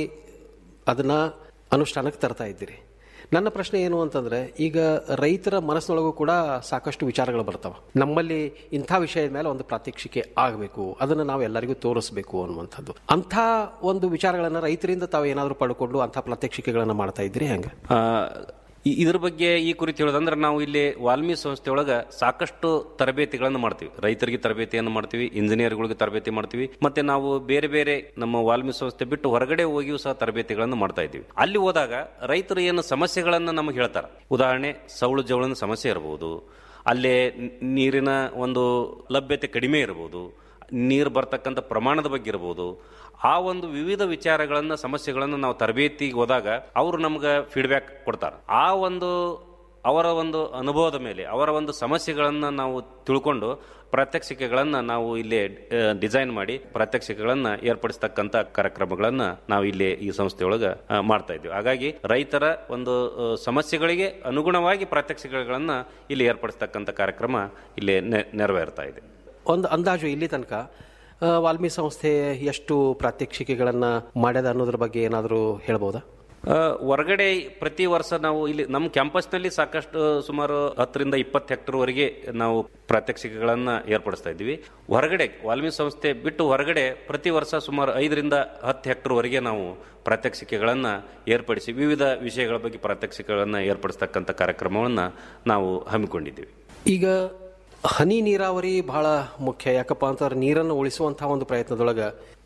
ಅದನ್ನ ಅನುಷ್ಠಾನಕ್ಕೆ ತರ್ತಾ ಇದ್ದೀರಿ ನನ್ನ ಪ್ರಶ್ನೆ ಏನು ಅಂತಂದ್ರೆ ಈಗ ರೈತರ ಮನಸ್ಸಿನೊಳಗೂ ಕೂಡ ಸಾಕಷ್ಟು ವಿಚಾರಗಳು ಬರ್ತಾವ ನಮ್ಮಲ್ಲಿ ಇಂಥ ವಿಷಯದ ಮೇಲೆ ಒಂದು ಪ್ರಾತ್ಯಕ್ಷಿಕೆ ಆಗಬೇಕು ಅದನ್ನು ನಾವು ಎಲ್ಲರಿಗೂ ತೋರಿಸ್ಬೇಕು ಅನ್ನುವಂಥದ್ದು ಅಂಥ ಒಂದು ವಿಚಾರಗಳನ್ನು ರೈತರಿಂದ ತಾವು ಏನಾದರೂ ಪಡ್ಕೊಂಡು ಅಂಥ ಪ್ರಾತ್ಯಕ್ಷಿಕೆಗಳನ್ನು ಮಾಡ್ತಾ ಇದ್ದೀರಿ ಹೆಂಗೆ ಆ, ಇ- ಇದ್ರ ಬಗ್ಗೆ ಈ ಕುರಿತು ಹೇಳೋದಂದ್ರೆ ನಾವು ಇಲ್ಲಿ ವಾಲ್ಮೀಕಿ ಸಂಸ್ಥೆಯೊಳಗ ಸಾಕಷ್ಟು ತರಬೇತಿಗಳನ್ನು ಮಾಡ್ತೀವಿ ರೈತರಿಗೆ ತರಬೇತಿಯನ್ನು ಮಾಡ್ತೀವಿ ಇಂಜಿನಿಯರ್ಗಳಿಗೆ ತರಬೇತಿ ಮಾಡ್ತೀವಿ ಮತ್ತೆ ನಾವು ಬೇರೆ ಬೇರೆ ನಮ್ಮ ವಾಲ್ಮೀಕಿ ಸಂಸ್ಥೆ ಬಿಟ್ಟು ಹೊರಗಡೆ ಹೋಗಿಯೂ ಸಹ ತರಬೇತಿಗಳನ್ನು ಮಾಡ್ತಾ ಇದ್ದೀವಿ ಅಲ್ಲಿ ಹೋದಾಗ ರೈತರು ಏನು ಸಮಸ್ಯೆಗಳನ್ನು ನಮಗೆ ಹೇಳ್ತಾರೆ ಉದಾಹರಣೆ ಸೌಳು ಜವಳಿನ ಸಮಸ್ಯೆ ಇರಬಹುದು ಅಲ್ಲೇ ನ್- ನೀರಿನ ಒಂದು ಲಭ್ಯತೆ ಕಡಿಮೆ ಇರಬಹುದು ನೀರು ಬರ್ತಕ್ಕಂಥ ಪ್ರಮಾಣದ ಬಗ್ಗೆ ಇರಬಹುದು ಆ ಒಂದು ವಿವಿಧ ವಿಚಾರಗಳನ್ನ ಸಮಸ್ಯೆಗಳನ್ನು ನಾವು ತರಬೇತಿಗೆ ಹೋದಾಗ ಅವರು ನಮ್ಗೆ ಫೀಡ್ಬ್ಯಾಕ್ ಕೊಡ್ತಾರೆ ಆ ಒಂದು ಅವರ ಒಂದು ಅನುಭವದ ಮೇಲೆ ಅವರ ಒಂದು ಸಮಸ್ಯೆಗಳನ್ನು ನಾವು ತಿಳ್ಕೊಂಡು ಪ್ರಾತ್ಯಕ್ಷಿಕೆಗಳನ್ನು ನಾವು ಇಲ್ಲಿ ಡಿಸೈನ್ ಮಾಡಿ ಪ್ರಾತ್ಯಕ್ಷಿಕೆಗಳನ್ನು ಏರ್ಪಡಿಸ್ತಕ್ಕಂಥ ಕಾರ್ಯಕ್ರಮಗಳನ್ನು ನಾವು ಇಲ್ಲಿ ಈ ಸಂಸ್ಥೆಯೊಳಗೆ ಆ, ಮಾಡ್ತಾ ಇದ್ದೀವಿ ಹಾಗಾಗಿ ರೈತರ ಒಂದು ಆ, ಸಮಸ್ಯೆಗಳಿಗೆ ಅನುಗುಣವಾಗಿ ಪ್ರಾತ್ಯಕ್ಷಿಕೆಗಳನ್ನು ಇಲ್ಲಿ ಏರ್ಪಡಿಸ್ತಕ್ಕಂಥ ಕಾರ್ಯಕ್ರಮ ಇಲ್ಲಿ ನೆ- ನೆರವೇರ್ತಾ ಇದೆ ಒಂದು ಅಂದಾಜು ಇಲ್ಲಿ ತನಕ ಆ, ವಾಲ್ಮೀಕಿ ಸಂಸ್ಥೆ ಎಷ್ಟು ಪ್ರಾತ್ಯಕ್ಷಿಕೆಗಳನ್ನು ಮಾಡ್ಯದ ಅನ್ನೋದ್ರ ಬಗ್ಗೆ ಏನಾದರೂ ಹೇಳ್ಬೋದಾ ಆ, ಹೊರಗಡೆ ಪ್ರತಿ ವರ್ಷ ನಾವು ಇಲ್ಲಿ ನಮ್ಮ ಕ್ಯಾಂಪಸ್ನಲ್ಲಿ ಸಾಕಷ್ಟು ಸುಮಾರು ಹತ್ತರಿಂದ ಇಪ್ಪತ್ತು ಹೆಕ್ಟರ್ವರೆಗೆ ನಾವು ಪ್ರಾತ್ಯಕ್ಷಿಕೆಗಳನ್ನು ಏರ್ಪಡಿಸ್ತಾ ಇದ್ದೀವಿ ಹೊರಗಡೆ ವಾಲ್ಮೀಕಿ ಸಂಸ್ಥೆ ಬಿಟ್ಟು ಹೊರಗಡೆ ಪ್ರತಿ ವರ್ಷ ಸುಮಾರು ಐದರಿಂದ ಹತ್ತು ಹೆಕ್ಟರ್ವರೆಗೆ ನಾವು ಪ್ರಾತ್ಯಕ್ಷಿಕೆಗಳನ್ನು ಏರ್ಪಡಿಸಿ ವಿವಿಧ ವಿಷಯಗಳ ಬಗ್ಗೆ ಪ್ರಾತ್ಯಕ್ಷಿಕೆಗಳನ್ನು ಏರ್ಪಡಿಸ್ತಕ್ಕಂಥ ಕಾರ್ಯಕ್ರಮವನ್ನು ನಾವು ಹಮ್ಮಿಕೊಂಡಿದ್ದೀವಿ ಈಗ ಹನಿ ನೀರಾವರಿ ಬಹಳ ಮುಖ್ಯ ಯಾಕಪ್ಪ ಅಂತಂದ್ರೆ ನೀರನ್ನು ಉಳಿಸುವಂತಹ ಒಂದು ಪ್ರಯತ್ನದೊಳಗೆ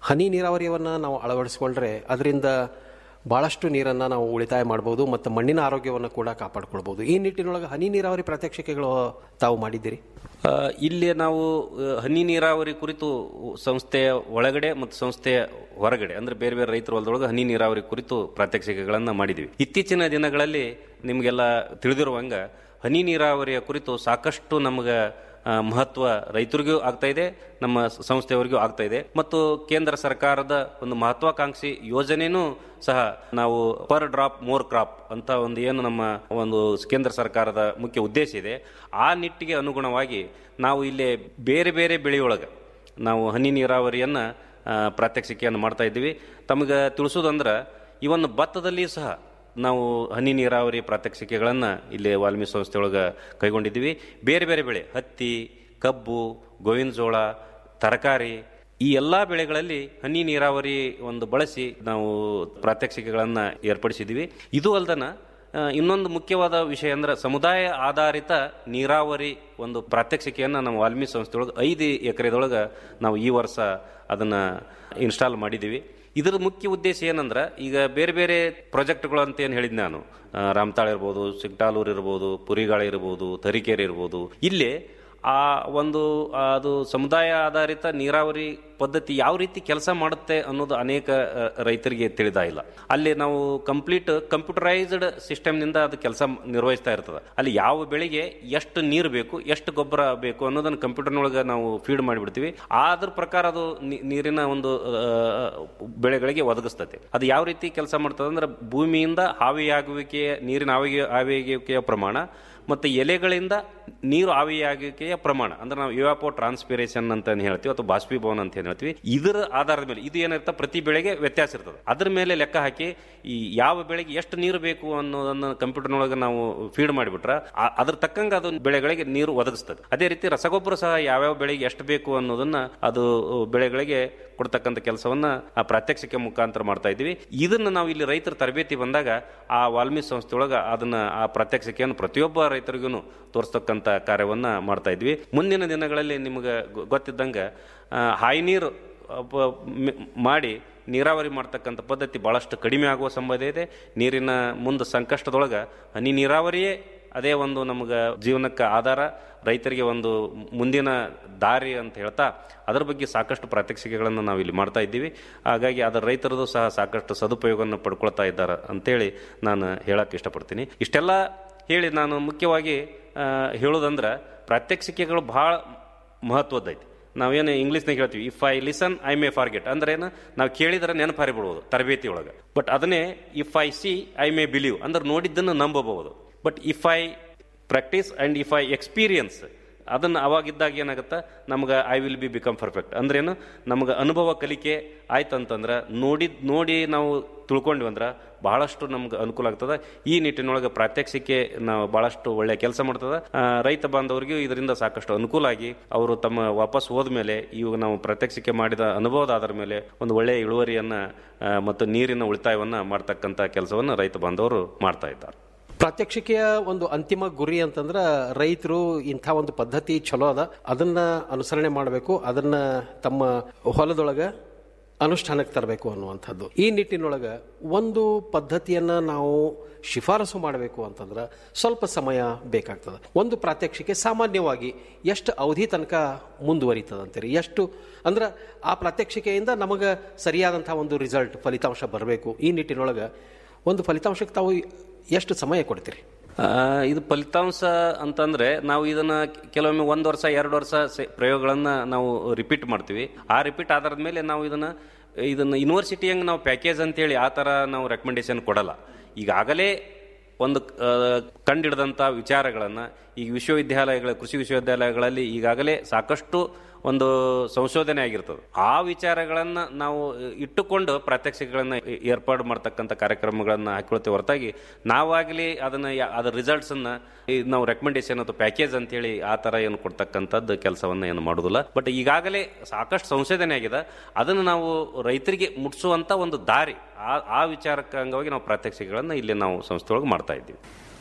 ಹನಿ ನೀರಾವರಿಯನ್ನು ನಾವು ಅಳವಡಿಸಿಕೊಂಡ್ರೆ ಅದರಿಂದ ಭಾಳಷ್ಟು ನೀರನ್ನು ನಾವು ಉಳಿತಾಯ ಮಾಡ್ಬೋದು ಮತ್ತು ಮಣ್ಣಿನ ಆರೋಗ್ಯವನ್ನು ಕೂಡ ಕಾಪಾಡ್ಕೊಳ್ಬೋದು ಈ ನಿಟ್ಟಿನೊಳಗೆ ಹನಿ ನೀರಾವರಿ ಪ್ರಾತ್ಯಕ್ಷಿಕೆಗಳು ತಾವು ಮಾಡಿದ್ದೀರಿ ಆ, ಇಲ್ಲಿ ನಾವು ಆ, ಹನಿ ನೀರಾವರಿ ಕುರಿತು ಸಂಸ್ಥೆಯ ಒಳಗಡೆ ಮತ್ತು ಸಂಸ್ಥೆಯ ಹೊರಗಡೆ ಅಂದ್ರೆ ಬೇರೆ ಬೇರೆ ರೈತರ ಹೊಲದೊಳಗೆ ಹನಿ ನೀರಾವರಿ ಕುರಿತು ಪ್ರಾತ್ಯಕ್ಷಿಕೆಗಳನ್ನು ಮಾಡಿದ್ವಿ ಇತ್ತೀಚಿನ ದಿನಗಳಲ್ಲಿ ನಿಮಗೆಲ್ಲ ತಿಳಿದಿರುವಂಗ ಹನಿ ನೀರಾವರಿಯ ಕುರಿತು ಸಾಕಷ್ಟು ನಮಗೆ ಆ, ಮಹತ್ವ ರೈತರಿಗೂ ಆಗ್ತಾ ಇದೆ ನಮ್ಮ ಸಂಸ್ಥೆಯವರಿಗೂ ಆಗ್ತಾ ಇದೆ ಮತ್ತು ಕೇಂದ್ರ ಸರ್ಕಾರದ ಒಂದು ಮಹತ್ವಾಕಾಂಕ್ಷಿ ಯೋಜನೆನೂ ಸಹ ನಾವು ಪರ್ ಡ್ರಾಪ್ ಮೋರ್ ಕ್ರಾಪ್ ಅಂತ ಒಂದು ಏನು ನಮ್ಮ ಒಂದು ಕೇಂದ್ರ ಸರ್ಕಾರದ ಮುಖ್ಯ ಉದ್ದೇಶ ಇದೆ ಆ ನಿಟ್ಟಿಗೆ ಅನುಗುಣವಾಗಿ ನಾವು ಇಲ್ಲಿ ಬೇರೆ ಬೇರೆ ಬೆಳೆಯೊಳಗೆ ನಾವು ಹನಿ ನೀರಾವರಿಯನ್ನ ಆ, ಪ್ರಾತ್ಯಕ್ಷಿಕೆಯನ್ನು ಮಾಡ್ತಾ ಇದ್ದೀವಿ ತಮಗೆ ತಿಳಿಸೋದಂದ್ರೆ ಇವನ್ ಭತ್ತದಲ್ಲಿ ಸಹ ನಾವು ಹನಿ ನೀರಾವರಿ ಪ್ರಾತ್ಯಕ್ಷಿಕೆಗಳನ್ನು ಇಲ್ಲಿ ವಾಲ್ಮೀಕಿ ಸಂಸ್ಥೆಯೊಳಗೆ ಕೈಗೊಂಡಿದ್ದೀವಿ ಬೇರೆ ಬೇರೆ ಬೆಳೆ ಹತ್ತಿ ಕಬ್ಬು ಗೋವಿನ ಜೋಳ ತರಕಾರಿ ಈ ಎಲ್ಲಾ ಬೆಳೆಗಳಲ್ಲಿ ಹನಿ ನೀರಾವರಿ ಒಂದು ಬಳಸಿ ನಾವು ಪ್ರಾತ್ಯಕ್ಷಿಕೆಗಳನ್ನು ಏರ್ಪಡಿಸಿದ್ದೀವಿ ಇದು ಅಲ್ದನ ಆ, ಇನ್ನೊಂದು ಮುಖ್ಯವಾದ ವಿಷಯ ಅಂದ್ರೆ ಸಮುದಾಯ ಆಧಾರಿತ ನೀರಾವರಿ ಒಂದು ಪ್ರಾತ್ಯಕ್ಷಿಕೆಯನ್ನು ನಮ್ಮ ವಾಲ್ಮೀಕಿ ಸಂಸ್ಥೆಯೊಳಗೆ ಐದು ಎಕರೆದೊಳಗೆ ನಾವು ಈ ವರ್ಷ ಅದನ್ನ ಇನ್ಸ್ಟಾಲ್ ಮಾಡಿದ್ದೀವಿ ಇದರ ಮುಖ್ಯ ಉದ್ದೇಶ ಏನಂದ್ರೆ ಈಗ ಬೇರೆ ಬೇರೆ ಪ್ರಾಜೆಕ್ಟ್ಗಳು ಅಂತ ಏನು ಹೇಳಿದ್ ನಾನು ಆ, ರಾಮತಾಳ್ ಇರ್ಬೋದು ಸಿಗ್ಟಾಲೂರ್ ಇರ್ಬೋದು ಪುರಿಗಾಳಿ ಇರ್ಬೋದು ತರೀಕೆರೆ ಇರ್ಬೋದು ಇಲ್ಲಿ ಆ ಒಂದು ಅದು ಸಮುದಾಯ ಆಧಾರಿತ ನೀರಾವರಿ ಪದ್ಧತಿ ಯಾವ ರೀತಿ ಕೆಲಸ ಮಾಡುತ್ತೆ ಅನ್ನೋದು ಅನೇಕ ಆ, ರೈತರಿಗೆ ತಿಳಿದ ಇಲ್ಲ ಅಲ್ಲಿ ನಾವು ಕಂಪ್ಲೀಟ್ ಕಂಪ್ಯೂಟರೈಸ್ಡ್ ಸಿಸ್ಟಮ್ನಿಂದ ಅದು ಕೆಲಸ ನಿರ್ವಹಿಸ್ತಾ ಇರ್ತದೆ ಅಲ್ಲಿ ಯಾವ ಬೆಳೆಗೆ ಎಷ್ಟು ನೀರು ಬೇಕು ಎಷ್ಟು ಗೊಬ್ಬರ ಬೇಕು ಅನ್ನೋದನ್ನು ಕಂಪ್ಯೂಟರ್ನೊಳಗೆ ನಾವು ಫೀಡ್ ಮಾಡಿಬಿಡ್ತೀವಿ ಅದ್ರ ಪ್ರಕಾರ ಅದು ನೀ- ನೀರಿನ ಒಂದು ಆ, ಬೆಳೆಗಳಿಗೆ ಒದಗಿಸ್ತದೆ ಅದು ಯಾವ ರೀತಿ ಕೆಲಸ ಮಾಡ್ತದೆ ಅಂದ್ರೆ ಭೂಮಿಯಿಂದ ಆವಿಯಾಗುವಿಕೆಯ ನೀರಿನ ಆವಿ ಆವಿಯಾಗುವಿಕೆಯ ಪ್ರಮಾಣ ಮತ್ತು ಎಲೆಗಳಿಂದ ನೀರು ಆವಿಯಾಗುವಿಕೆಯ ಪ್ರಮಾಣ ಅಂದ್ರೆ ನಾವು ಯುವಾಪೋ ಟ್ರಾನ್ಸ್ಪಿರೇಷನ್ ಅಂತ ಏನ್ ಹೇಳ್ತೀವಿ ಅಥವಾ ಬಾಷ್ಪೀಭವನ ಅಂತ ಏನ್ ಹೇಳ್ತೀವಿ ಇದರ ಆಧಾರದ ಮೇಲೆ ಇದು ಏನಿರುತ್ತೆ ಪ್ರತಿ ಬೆಳೆಗೆ ವ್ಯತ್ಯಾಸ ಇರ್ತದೆ ಅದ್ರ ಮೇಲೆ ಲೆಕ್ಕ ಹಾಕಿ ಈ ಯಾವ ಬೆಳೆಗೆ ಎಷ್ಟು ನೀರು ಬೇಕು ಅನ್ನೋದನ್ನ ಕಂಪ್ಯೂಟರ್ನೊಳಗೆ ನಾವು ಫೀಡ್ ಮಾಡಿಬಿಟ್ರೆ ಆ- ಅದ್ರ ತಕ್ಕಂಗೆ ಅದು ಬೆಳೆಗಳಿಗೆ ನೀರು ಒದಗಿಸ್ತದೆ ಅದೇ ರೀತಿ ರಸಗೊಬ್ಬರ ಸಹ ಯಾವ್ಯಾವ ಬೆಳೆಗೆ ಎಷ್ಟು ಬೇಕು ಅನ್ನೋದನ್ನ ಅದು ಬೆಳೆಗಳಿಗೆ ಕೊಡ್ತಕ್ಕಂಥ ಕೆಲಸವನ್ನ ಆ ಪ್ರಾತ್ಯಕ್ಷಿಕೆ ಮುಖಾಂತರ ಮಾಡ್ತಾ ಇದ್ದೀವಿ ಇದನ್ನ ನಾವು ಇಲ್ಲಿ ರೈತರ ತರಬೇತಿ ಬಂದಾಗ ಆ ವಾಲ್ಮೀಕಿ ಸಂಸ್ಥೆಯೊಳಗ ಅದನ್ನ ಆ ಪ್ರಾತ್ಯಕ್ಷಿಕೆಯನ್ನು ಪ್ರತಿಯೊಬ್ಬ ರೈತರಿಗೂ ತೋರಿಸ್ತಕ್ಕಂಥ ಕಾರ್ಯವನ್ನ ಮಾಡ್ತಾ ಇದ್ವಿ ಮುಂದಿನ ದಿನಗಳಲ್ಲಿ ನಿಮಗೆ ಗೊ- ಗೊತ್ತಿದ್ದಂಗ ಆ, ಹಾಯಿ ನೀರು ಆ, ಬ- ಮ್- ಮಾಡಿ ನೀರಾವರಿ ಮಾಡ್ತಕ್ಕಂಥ ಪದ್ಧತಿ ಬಹಳಷ್ಟು ಕಡಿಮೆ ಆಗುವ ಸಂಭವ ಇದೆ ನೀರಿನ ಮುಂದೆ ಸಂಕಷ್ಟದೊಳಗ ಹನಿ ನೀರಾವರಿಯೇ ಅದೇ ಒಂದು ನಮಗೆ ಜೀವನಕ್ಕೆ ಆಧಾರ ರೈತರಿಗೆ ಒಂದು ಮುಂದಿನ ದಾರಿ ಅಂತ ಹೇಳ್ತಾ ಅದರ ಬಗ್ಗೆ ಸಾಕಷ್ಟು ಪ್ರಾತ್ಯಕ್ಷಿಕೆಗಳನ್ನು ನಾವು ಇಲ್ಲಿ ಮಾಡ್ತಾ ಇದ್ದೀವಿ ಹಾಗಾಗಿ ಅದರ ರೈತರದು ಸಹ ಸಾಕಷ್ಟು ಸದುಪಯೋಗವನ್ನು ಪಡ್ಕೊಳ್ತಾ ಇದ್ದಾರೆ ಅಂತೇಳಿ ನಾನು ಹೇಳಕ್ಕೆ ಇಷ್ಟಪಡ್ತೀನಿ ಇಷ್ಟೆಲ್ಲ ಹೇಳಿ ನಾನು ಮುಖ್ಯವಾಗಿ ಆ, ಹೇಳೋದಂದ್ರೆ ಪ್ರಾತ್ಯಕ್ಷಿಕೆಗಳು ಬಹಳ ಮಹತ್ವದ್ದೈತಿ ನಾವೇನು ಇಂಗ್ಲೀಷ್ನಾಗ ಹೇಳ್ತೀವಿ if I listen I may forget ಅಂದ್ರೆ ಏನು ನಾವು ಕೇಳಿದ್ರೆ ನೆನಪು ಹಾರಿಬಿಡ್ಬೋದು ತರಬೇತಿ ಒಳಗೆ ಬಟ್ ಅದನ್ನೇ if I see I may believe ಅಂದ್ರೆ ನೋಡಿದ್ದನ್ನು ನಂಬಬಹುದು but if I practise and if I experience ಅದನ್ನು ಅವಾಗಿದ್ದಾಗ ಏನಾಗುತ್ತೆ ನಮ್ಗೆ I will be become perfect ಅಂದ್ರೇನು ನಮ್ಗೆ ಅನುಭವ ಕಲಿಕೆ ಆಯ್ತಂತಂದ್ರೆ ನೋಡಿ ನೋಡಿ ನಾವು ತಿಳ್ಕೊಂಡ್ವಿ ಅಂದ್ರೆ ಬಹಳಷ್ಟು ನಮ್ಗೆ ಅನುಕೂಲ ಆಗ್ತದೆ ಈ ನಿಟ್ಟಿನೊಳಗೆ ಪ್ರಾತ್ಯಕ್ಷಿಕೆ ನಾವು ಬಹಳಷ್ಟು ಒಳ್ಳೆ ಕೆಲಸ ಮಾಡ್ತದೆ ಆ, ರೈತ ಬಾಂಧವರಿಗೂ ಇದರಿಂದ ಸಾಕಷ್ಟು ಅನುಕೂಲ ಆಗಿ ಅವರು ತಮ್ಮ ವಾಪಸ್ ಹೋದ್ಮೇಲೆ ಇವಾಗ ನಾವು ಪ್ರಾತ್ಯಕ್ಷಿಕೆ ಮಾಡಿದ ಅನುಭವದ ಆಧಾರ ಮೇಲೆ ಒಂದು ಒಳ್ಳೆಯ ಇಳುವರಿಯನ್ನ ಆ, ಮತ್ತು ನೀರಿನ ಉಳಿತಾಯವನ್ನ ಮಾಡ್ತಕ್ಕಂಥ ಕೆಲಸವನ್ನು ರೈತ ಬಾಂಧವರು ಮಾಡ್ತಾ ಇದ್ದಾರೆ ಪ್ರಾತ್ಯಕ್ಷಿಕೆಯ ಒಂದು ಅಂತಿಮ ಗುರಿ ಅಂತಂದ್ರೆ ರೈತರು ಇಂಥ ಒಂದು ಪದ್ಧತಿ ಚಲೋ ಅದ ಅದನ್ನ ಅನುಸರಣೆ ಮಾಡಬೇಕು ಅದನ್ನ ತಮ್ಮ ಹೊಲದೊಳಗೆ ಅನುಷ್ಠಾನಕ್ಕೆ ತರಬೇಕು ಅನ್ನುವಂಥದ್ದು ಈ ನಿಟ್ಟಿನೊಳಗೆ ಒಂದು ಪದ್ಧತಿಯನ್ನ ನಾವು ಶಿಫಾರಸು ಮಾಡಬೇಕು ಅಂತಂದ್ರೆ ಸ್ವಲ್ಪ ಸಮಯ ಬೇಕಾಗ್ತದೆ ಒಂದು ಪ್ರಾತ್ಯಕ್ಷಿಕೆ ಸಾಮಾನ್ಯವಾಗಿ ಎಷ್ಟು ಅವಧಿ ತನಕ ಮುಂದುವರಿತದಂತೀರಿ ಎಷ್ಟು ಅಂದ್ರೆ ಆ ಪ್ರಾತ್ಯಕ್ಷಿಕೆಯಿಂದ ನಮಗೆ ಸರಿಯಾದಂಥ ಒಂದು ರಿಸಲ್ಟ್ ಫಲಿತಾಂಶ ಬರಬೇಕು ಈ ನಿಟ್ಟಿನೊಳಗೆ ಒಂದು ಫಲಿತಾಂಶಕ್ಕೆ ತಾವು ಎಷ್ಟು ಸಮಯ ಕೊಡ್ತೀರಿ ಆ, ಇದು ಫಲಿತಾಂಶ ಅಂತಂದ್ರೆ ನಾವು ಇದನ್ನ ಕೆಲವೊಮ್ಮೆ ಒಂದು ವರ್ಷ ಎರಡು ವರ್ಷ ಸೆ- ಪ್ರಯೋಗಗಳನ್ನ ನಾವು ರಿಪೀಟ್ ಮಾಡ್ತೀವಿ ಆ ರಿಪೀಟ್ ಆಧಾರದ ಮೇಲೆ ನಾವು ಇದನ್ನ ಇದನ್ನ ಯೂನಿವರ್ಸಿಟಿ ಹಂಗೆ ನಾವು ಪ್ಯಾಕೇಜ್ ಅಂತೇಳಿ ಆ ಥರ ನಾವು ರೆಕಮೆಂಡೇಶನ್ ಕೊಡಲ್ಲ ಈಗಾಗಲೇ ಒಂದು ಆ, ಕಂಡಿಡಿದಂಥ ವಿಚಾರಗಳನ್ನು ಈಗ ವಿಶ್ವವಿದ್ಯಾಲಯಗಳ ಕೃಷಿ ವಿಶ್ವವಿದ್ಯಾಲಯಗಳಲ್ಲಿ ಈಗಾಗಲೇ ಸಾಕಷ್ಟು ಒಂದು ಸಂಶೋಧನೆ ಆಗಿರ್ತದೆ ಆ ವಿಚಾರಗಳನ್ನು ನಾವು ಇಟ್ಟುಕೊಂಡು ಪ್ರಾತ್ಯಕ್ಷಿಕೆಗಳನ್ನು ಏರ್ಪಾಡು ಮಾಡ್ತಕ್ಕಂಥ ಕಾರ್ಯಕ್ರಮಗಳನ್ನು ಹಾಕೊಳ್ತೇವೆ ಹೊರತಾಗಿ ನಾವಾಗಲಿ ಅದನ್ನ ಯಾ- ಅದರ ರಿಸಲ್ಟ್ಸ್ ಅನ್ನ ಈ ನಾವು ರೆಕಮೆಂಡೇಶನ್ ಅಥವಾ ಪ್ಯಾಕೇಜ್ ಅಂತೇಳಿ ಆ ತರ ಏನು ಕೊಡ್ತಕ್ಕಂಥದ್ದು ಕೆಲಸವನ್ನ ಏನು ಮಾಡುದಿಲ್ಲ ಬಟ್ ಈಗಾಗಲೇ ಸಾಕಷ್ಟು ಸಂಶೋಧನೆ ಆಗಿದೆ ಅದನ್ನು ನಾವು ರೈತರಿಗೆ ಮುಟ್ಟಿಸುವಂತ ಒಂದು ದಾರಿ ಆ ಆ ವಿಚಾರಕ್ಕೆ ಅಂಗವಾಗಿ ನಾವು ಪ್ರಾತ್ಯಕ್ಷಿಕೆಗಳನ್ನು ಇಲ್ಲಿ ನಾವು ಸಂಸ್ಥೆಯೊಳಗೆ ಮಾಡ್ತಾ ಇದ್ದೀವಿ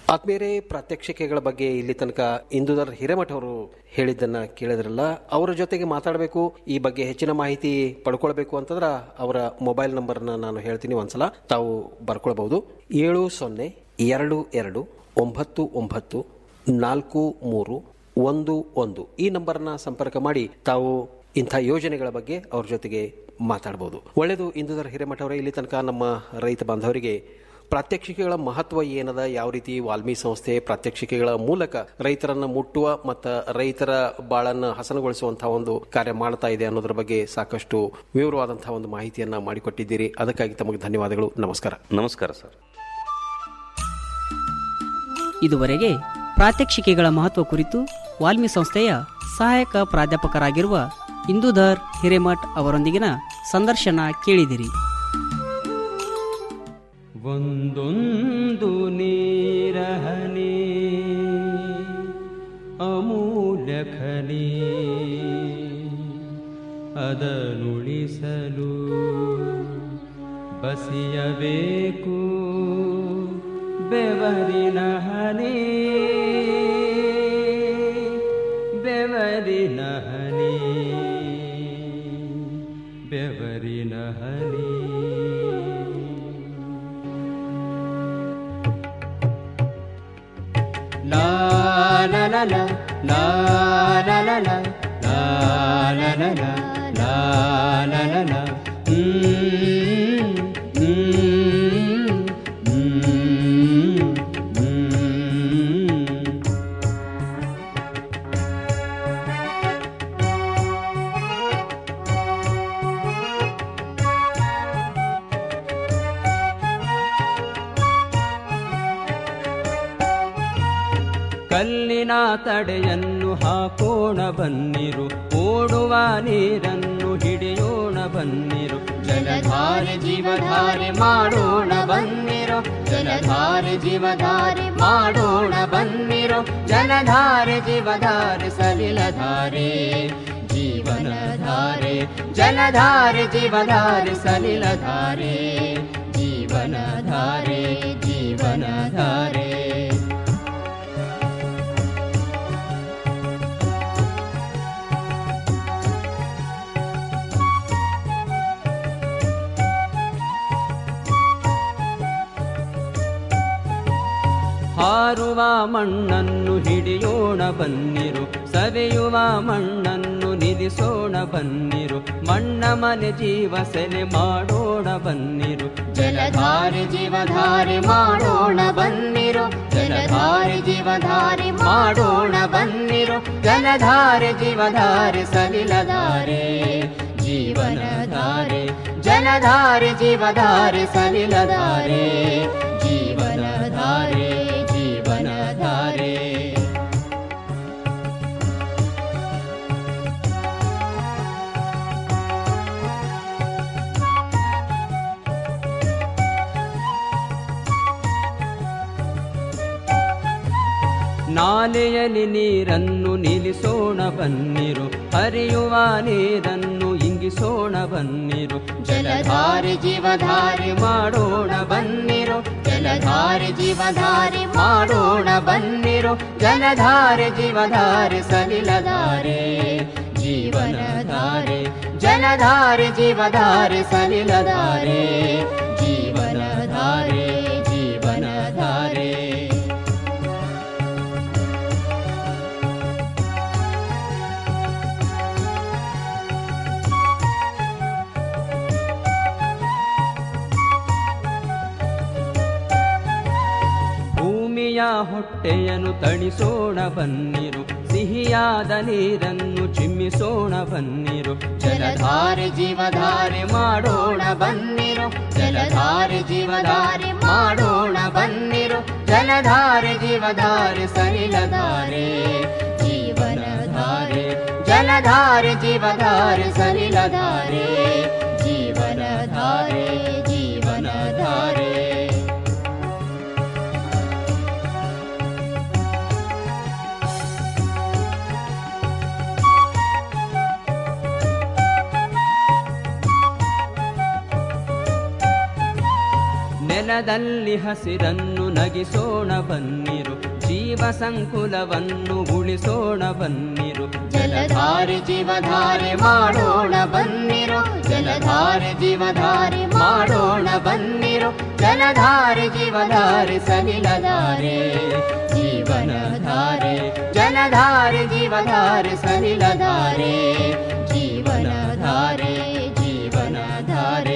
ಆತ್ಮೀಯರೇ ಪ್ರಾತ್ಯಕ್ಷಿಕೆಗಳ ಬಗ್ಗೆ ಇಲ್ಲಿ ತನಕ ಇಂದುದರ್ ಹಿರೇಮಠ ಅವರು ಹೇಳಿದ್ದನ್ನ ಕೇಳಿದ್ರಲ್ಲ ಅವರ ಜೊತೆಗೆ ಮಾತಾಡಬೇಕು ಈ ಬಗ್ಗೆ ಹೆಚ್ಚಿನ ಮಾಹಿತಿ ಪಡ್ಕೊಳ್ಬೇಕು ಅಂತಂದ್ರ ಅವರ ಮೊಬೈಲ್ ನಂಬರ್ನ ನಾನು ಹೇಳ್ತೀನಿ ಒಂದ್ಸಲ ತಾವು ಬರ್ಕೊಳ್ಬಹುದು ಏಳು ಸೊನ್ನೆ ಎರಡು ಎರಡು ಒಂಬತ್ತು ಒಂಬತ್ತು ನಾಲ್ಕು ಮೂರು ಒಂದು ಒಂದು ಈ ನಂಬರ್ನ ಸಂಪರ್ಕ ಮಾಡಿ ತಾವು ಇಂಥ ಯೋಜನೆಗಳ ಬಗ್ಗೆ ಅವ್ರ ಜೊತೆಗೆ ಮಾತಾಡಬಹುದು ಒಳ್ಳೆಯದು ಇಂದುದರ್ ಹಿರೇಮಠ ಅವರೇ ಇಲ್ಲಿ ತನಕ ನಮ್ಮ ರೈತ ಬಾಂಧವರಿಗೆ ಪ್ರಾತ್ಯಕ್ಷಿಕೆಗಳ ಮಹತ್ವ ಏನದ ಯಾವ ರೀತಿ ವಾಲ್ಮಿ ಸಂಸ್ಥೆ ಪ್ರಾತ್ಯಕ್ಷಿಕೆಗಳ ಮೂಲಕ ರೈತರನ್ನ ಮುಟ್ಟುವ ಮತ್ತು ರೈತರ ಬಾಳನ್ನ ಹಸನಗೊಳಿಸುವಂತಹ ಒಂದು ಕಾರ್ಯ ಮಾಡ್ತಾ ಇದೆ ಅನ್ನೋದ್ರ ಬಗ್ಗೆ ಸಾಕಷ್ಟು ವಿವರವಾದಂತಹ ಒಂದು ಮಾಹಿತಿಯನ್ನ ಮಾಡಿಕೊಟ್ಟಿದ್ದೀರಿ ಅದಕ್ಕಾಗಿ ತಮಗೆ ಧನ್ಯವಾದಗಳು ನಮಸ್ಕಾರ ನಮಸ್ಕಾರ ಸರ್ ಇದುವರೆಗೆ ಪ್ರಾತ್ಯಕ್ಷಿಕೆಗಳ ಮಹತ್ವ ಕುರಿತು ವಾಲ್ಮಿ ಸಂಸ್ಥೆಯ ಸಹಾಯಕ ಪ್ರಾಧ್ಯಾಪಕರಾಗಿರುವ ಇಂದುಧರ್ ಹಿರೇಮಠ್ ಅವರೊಂದಿಗಿನ ಸಂದರ್ಶನ ಕೇಳಿದಿರಿ ಒಂದೊಂದು ನೀರಹನಿ ಅಮೂಲ್ಯ ಖನಿ ಅದನುಳಿಸಲು ಬಸಿಯಬೇಕು ಬೆವರಿನ ಹನಿ ಬೆವರಿನ ಹನಿ ಬೆವರಿನ ಹನಿ La la la la la la la la la la la la la la la la mm, mm, mm, mm. ಕಲ್ಲಿನ ತಡೆಯನ್ನು ಹಾಕೋಣ ಬನ್ನಿರು ಓಡುವ ನೀರನ್ನು ಹಿಡಿಯೋಣ ಬನ್ನಿರು ಜಲಧಾರೆ ಜೀವಧಾರೆ ಮಾಡೋಣ ಬನ್ನಿರು ಜಲಧಾರೆ ಜೀವಧಾರೆ ಮಾಡೋಣ ಬನ್ನಿರು ಜಲಧಾರೆ ಜೀವಧಾರೆ ಸಲಿಲಧಾರೆ ಜೀವನಧಾರೆ ಜಲಧಾರೆ ಜೀವಧಾರೆ ಸಲಿಲಧಾರೆ ಜೀವನಧಾರೆ ಜೀವನಧಾರೆ ಹಾರುವ ಮಣ್ಣನ್ನು ಹಿಡಿಯೋಣ ಬನ್ನಿರು ಸವೆಯುವ ಮಣ್ಣನ್ನು ನಿಲ್ಲಿಸೋಣ ಬನ್ನಿರು ಮಣ್ಣ ಮನೆ ಜೀವ ಸೆಲೆ ಮಾಡೋಣ ಬನ್ನಿರು ಜಲಧಾರೆ ಜೀವಧಾರೆ ಮಾಡೋಣ ಬನ್ನಿರು ಜಲಧಾರೆ ಜೀವಧಾರೆ ಮಾಡೋಣ ಬನ್ನಿರು ಜಲಧಾರೆ ಜೀವಧಾರೆ ಸಲಿಲಧಾರೆ ಜೀವನಧಾರೆ ಜಲಧಾರೆ ಜೀವಧಾರೆ ಸಲಿಲಧಾರೆ ಜೀವನಧಾರೆ ಜೀವನಧಾರೆ ನಾಲೆಯಲ್ಲಿ ನೀರನ್ನು ನಿಲ್ಲಿಸೋಣ ಬನ್ನಿರು ಹರಿಯುವ ನೀರನ್ನು ಇಂಗಿಸೋಣ ಬನ್ನಿರು ಜಲಧಾರೆ ಜೀವಧಾರೆ ಮಾಡೋಣ ಬನ್ನಿರು ಜಲಧಾರೆ ಜೀವಧಾರೆ ಮಾಡೋಣ ಬನ್ನಿರು ಜಲಧಾರೆ ಜೀವಧಾರೆ ಸಲಿಲಧಾರೆ ಜೀವನಧಾರೆ ಜಲಧಾರೆ ಜೀವಧಾರೆ ಸಲಿಲಧಾರೆ ಜೀವನಧಾರೆ ಜೀವನಧಾರೆ ಭೂಮಿಯ ಹೊಟ್ಟೆಯನ್ನು ತಣಿಸೋಣ ಬನ್ನಿರು ಸಿಹಿಯಾದ ನೀರನ್ನು ಚಿಮ್ಮಿಸೋಣ ಬನ್ನಿರು ಜಲಧಾರೆ ಜೀವಧಾರೆ ಮಾಡೋಣ ಬನ್ನಿರು ಜಲಧಾರೆ ಜೀವಧಾರೆ ಮಾಡೋಣ ಬನ್ನಿರು ಜಲಧಾರೆ ಜೀವಧಾರೆ ಸಲಿಲಧಾರೆ ಜೀವನಧಾರೆ ಜಲಧಾರೆ ಜೀವಧಾರೆ ಸಲಿಲಧಾರೆ ಜೀವನಧಾರೆ ಜೀವನಧಾರೆ ನೆಲ ನೆಲದಲ್ಲಿ ಹಸಿರನ್ನು ನಗಿಸೋಣ ಬನ್ನಿರು ಜೀವ ಸಂಕುಲವನ್ನು ಉಳಿಸೋಣ ಬನ್ನಿರು ಜಲಧಾರೆ ಜೀವಧಾರೆ ಮಾಡೋಣ ಬನ್ನಿರು ಜಲಧಾರೆ ಜೀವಧಾರೆ ಮಾಡೋಣ ಬನ್ನಿರು ಜಲಧಾರೆ ಜೀವಧಾರೆ ಸಲಿಲಧಾರೆ ಜೀವನಧಾರೆ ಜಲಧಾರೆ ಜೀವಧಾರೆ ಸಲಿಲಧಾರೆ ಜೀವನಧಾರೆ ಜೀವನಧಾರೆ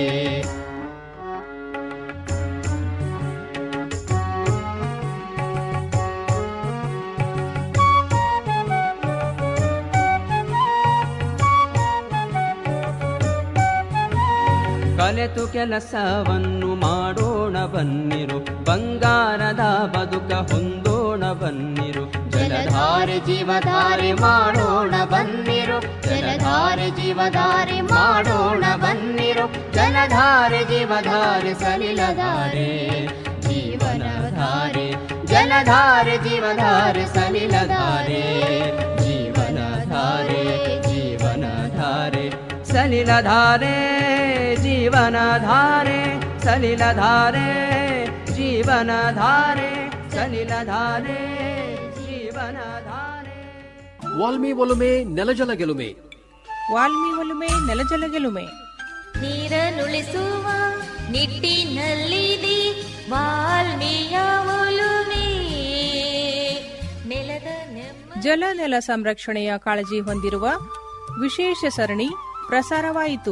ಕಲೆತು ಕೆಲಸವನ್ನು ಮಾಡೋಣ ಬನ್ನಿರು ಬಂಗಾರದ ಬದುಕ ಹೊಂದೋಣ ಬನ್ನಿರು ಜಲಧಾರೆ ಜೀವಧಾರೆ ಮಾಡೋಣ ಬನ್ನಿರು ಜಲಧಾರೆ ಜೀವಧಾರೆ ಮಾಡೋಣ ಬನ್ನಿರು ಜಲಧಾರೆ ಜೀವಧಾರೆ ಸಲಿಲಧಾರೆ ಜೀವನಧಾರೆ ಜಲಧಾರೆ ಜೀವಧಾರೆ ಸಲಿಲಧಾರೆ ಜೀವನಧಾರೆ ಜೀವನಧಾರೆ ಸಲಿಲಧಾರೆ ಜೀವನಧಾರೆ ಸಲಿಲಧಾರೆ ಜೀವನಧಾರೆ ಸಲಿಲಧಾರೆ ಜೀವನಧಾರೆ ವಾಲ್ಮಿ ಒಲುಮೆ ನೆಲಜಲ ಗೆಲುಮೆ ವಾಲ್ಮಿ ಒಲುಮೆ ನೆಲಜಲ ಗೆಲುಮೆ ನೀರನ್ನುಳಿಸುವ ನಿಟ್ಟಿನಲ್ಲಿದೆ ವಾಲ್ಮೀಯ ಒಲುಮೆ ನೆಲದ ನೆಮ್ಮ ಜಲ ನೆಲ ಸಂರಕ್ಷಣೆಯ ಕಾಳಜಿ ಹೊಂದಿರುವ ವಿಶೇಷ ಸರಣಿ ಪ್ರಸಾರವಾಯಿತು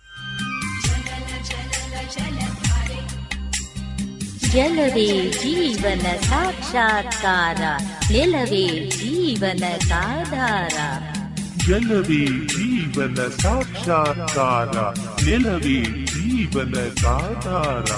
ಜಲವೇ ಜೀವನ ಸಾಕ್ಷಾತ್ಕಾರ ನೆಲವೇ ಜೀವನದಾಧಾರ ಜಲವೇ ಜೀವನ ಸಾಕ್ಷಾತ್ಕಾರ ನೆಲವೇ ಜೀವನದಾಧಾರ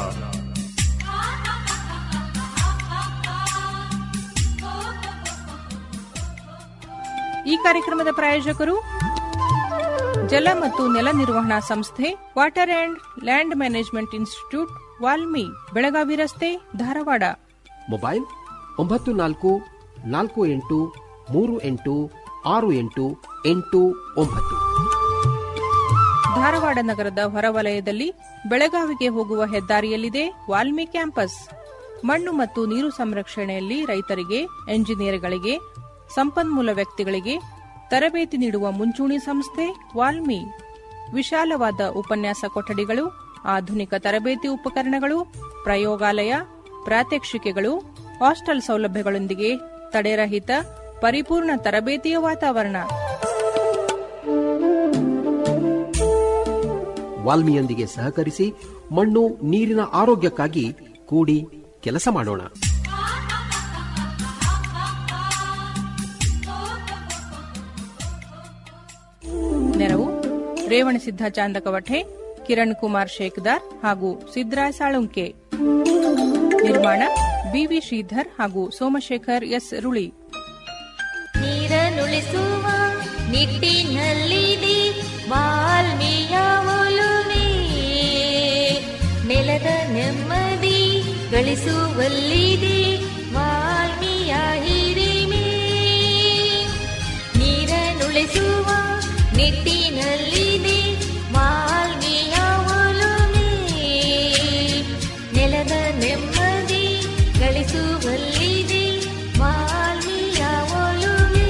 ಈ ಕಾರ್ಯಕ್ರಮದ ಪ್ರಾಯೋಜಕರು ಜಲ ಮತ್ತು ನೆಲ ನಿರ್ವಹಣಾ ಸಂಸ್ಥೆ water and land management institute WALMI Belagavi ರಸ್ತೆ ಧಾರವಾಡ ಮೊಬೈಲ್ ಒಂಬತ್ತು ನಾಲ್ಕು ನಾಲ್ಕು ಎಂಟು ಮೂರು ಎಂಟು ಆರು ಎಂಟು ಎಂಟು ಒಂಬತ್ತು ಧಾರವಾಡ ನಗರದ ಹೊರವಲಯದಲ್ಲಿ ಬೆಳಗಾವಿಗೆ ಹೋಗುವ ಹೆದ್ದಾರಿಯಲ್ಲಿದೆ ವಾಲ್ಮಿ ಕ್ಯಾಂಪಸ್ ಮಣ್ಣು ಮತ್ತು ನೀರು ಸಂರಕ್ಷಣೆಯಲ್ಲಿ ರೈತರಿಗೆ ಎಂಜಿನಿಯರ್ಗಳಿಗೆ ಸಂಪನ್ಮೂಲ ವ್ಯಕ್ತಿಗಳಿಗೆ ತರಬೇತಿ ನೀಡುವ ಮುಂಚೂಣಿ ಸಂಸ್ಥೆ ವಾಲ್ಮಿ ವಿಶಾಲವಾದ ಉಪನ್ಯಾಸ ಕೊಠಡಿಗಳು ಆಧುನಿಕ ತರಬೇತಿ ಉಪಕರಣಗಳು ಪ್ರಯೋಗಾಲಯ ಪ್ರಾತ್ಯಕ್ಷಿಕೆಗಳು ಹಾಸ್ಟೆಲ್ ಸೌಲಭ್ಯಗಳೊಂದಿಗೆ ತಡೆರಹಿತ ಪರಿಪೂರ್ಣ ತರಬೇತಿಯ ವಾತಾವರಣ ವಾಲ್ಮಿಯೊಂದಿಗೆ ಸಹಕರಿಸಿ ಮಣ್ಣು ನೀರಿನ ಆರೋಗ್ಯಕ್ಕಾಗಿ ಕೂಡಿ ಕೆಲಸ ಮಾಡೋಣ ನೆರವು ರೇವಣಸಿದ್ಧ ಚಾಂದಕವಠೆ ಕಿರಣ್ ಕುಮಾರ್ ಶೇಖದಾರ್ ಹಾಗೂ ಸಿದ್ದರಾಯ್ ಸಾಳುಂಕೆ ನಿರ್ಮಾಣ ಬಿವಿ ಶ್ರೀಧರ್ ಹಾಗೂ ಸೋಮಶೇಖರ್ ಎಸ್ ರುಳಿ ನೀರನ್ನುಳಿಸುವ ನಿಟ್ಟಿನಲ್ಲಿದೆ ವಾಲ್ಮೀಯ ಒಲುಮೆ ನೆಲದ ನೆಮ್ಮದಿ ಗಳಿಸುವಲ್ಲಿದೆ ವಾಲ್ಮೀಯ ಹಿರಿಮೆ ನೀರನ್ನುಳಿಸುವ ನಿಟ್ಟಿನಲ್ಲಿದೆ ವಾಲ್ಮೀಯ ಒಲುಮೆ ನೆಲದ ನೆಮ್ಮದಿ ಗಳಿಸುವಲ್ಲಿದೆ ವಾಲ್ಮೀಯ ಒಲುಮೆ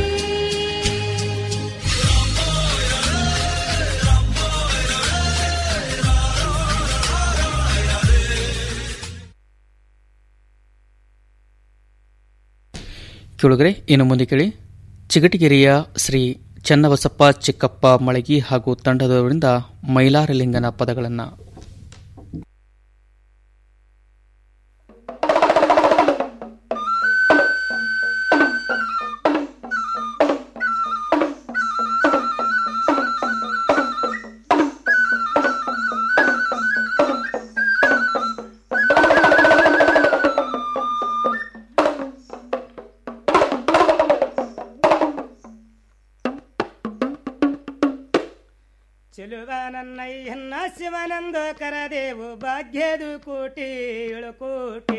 ಕೇಳುಗರೆ ಇನ್ನು ಮುಂದೆ ಕೇಳಿ ಚಿಗಟಗೆರೆಯ ಶ್ರೀ ಚನ್ನಬಸಪ್ಪ ಚಿಕ್ಕಪ್ಪ ಮಳಗಿ ಹಾಗೂ ತಂಡದವರಿಂದ ಮೈಲಾರಲಿಂಗನ ಪದಗಳನ್ನು ಚೆಲುವ ನನ್ನಯ್ಯನ್ನ ಶಿವನಂದು ಕರದೇವು ಭಾಗ್ಯದು ಕೋಟಿ ಏಳು ಕೋಟಿ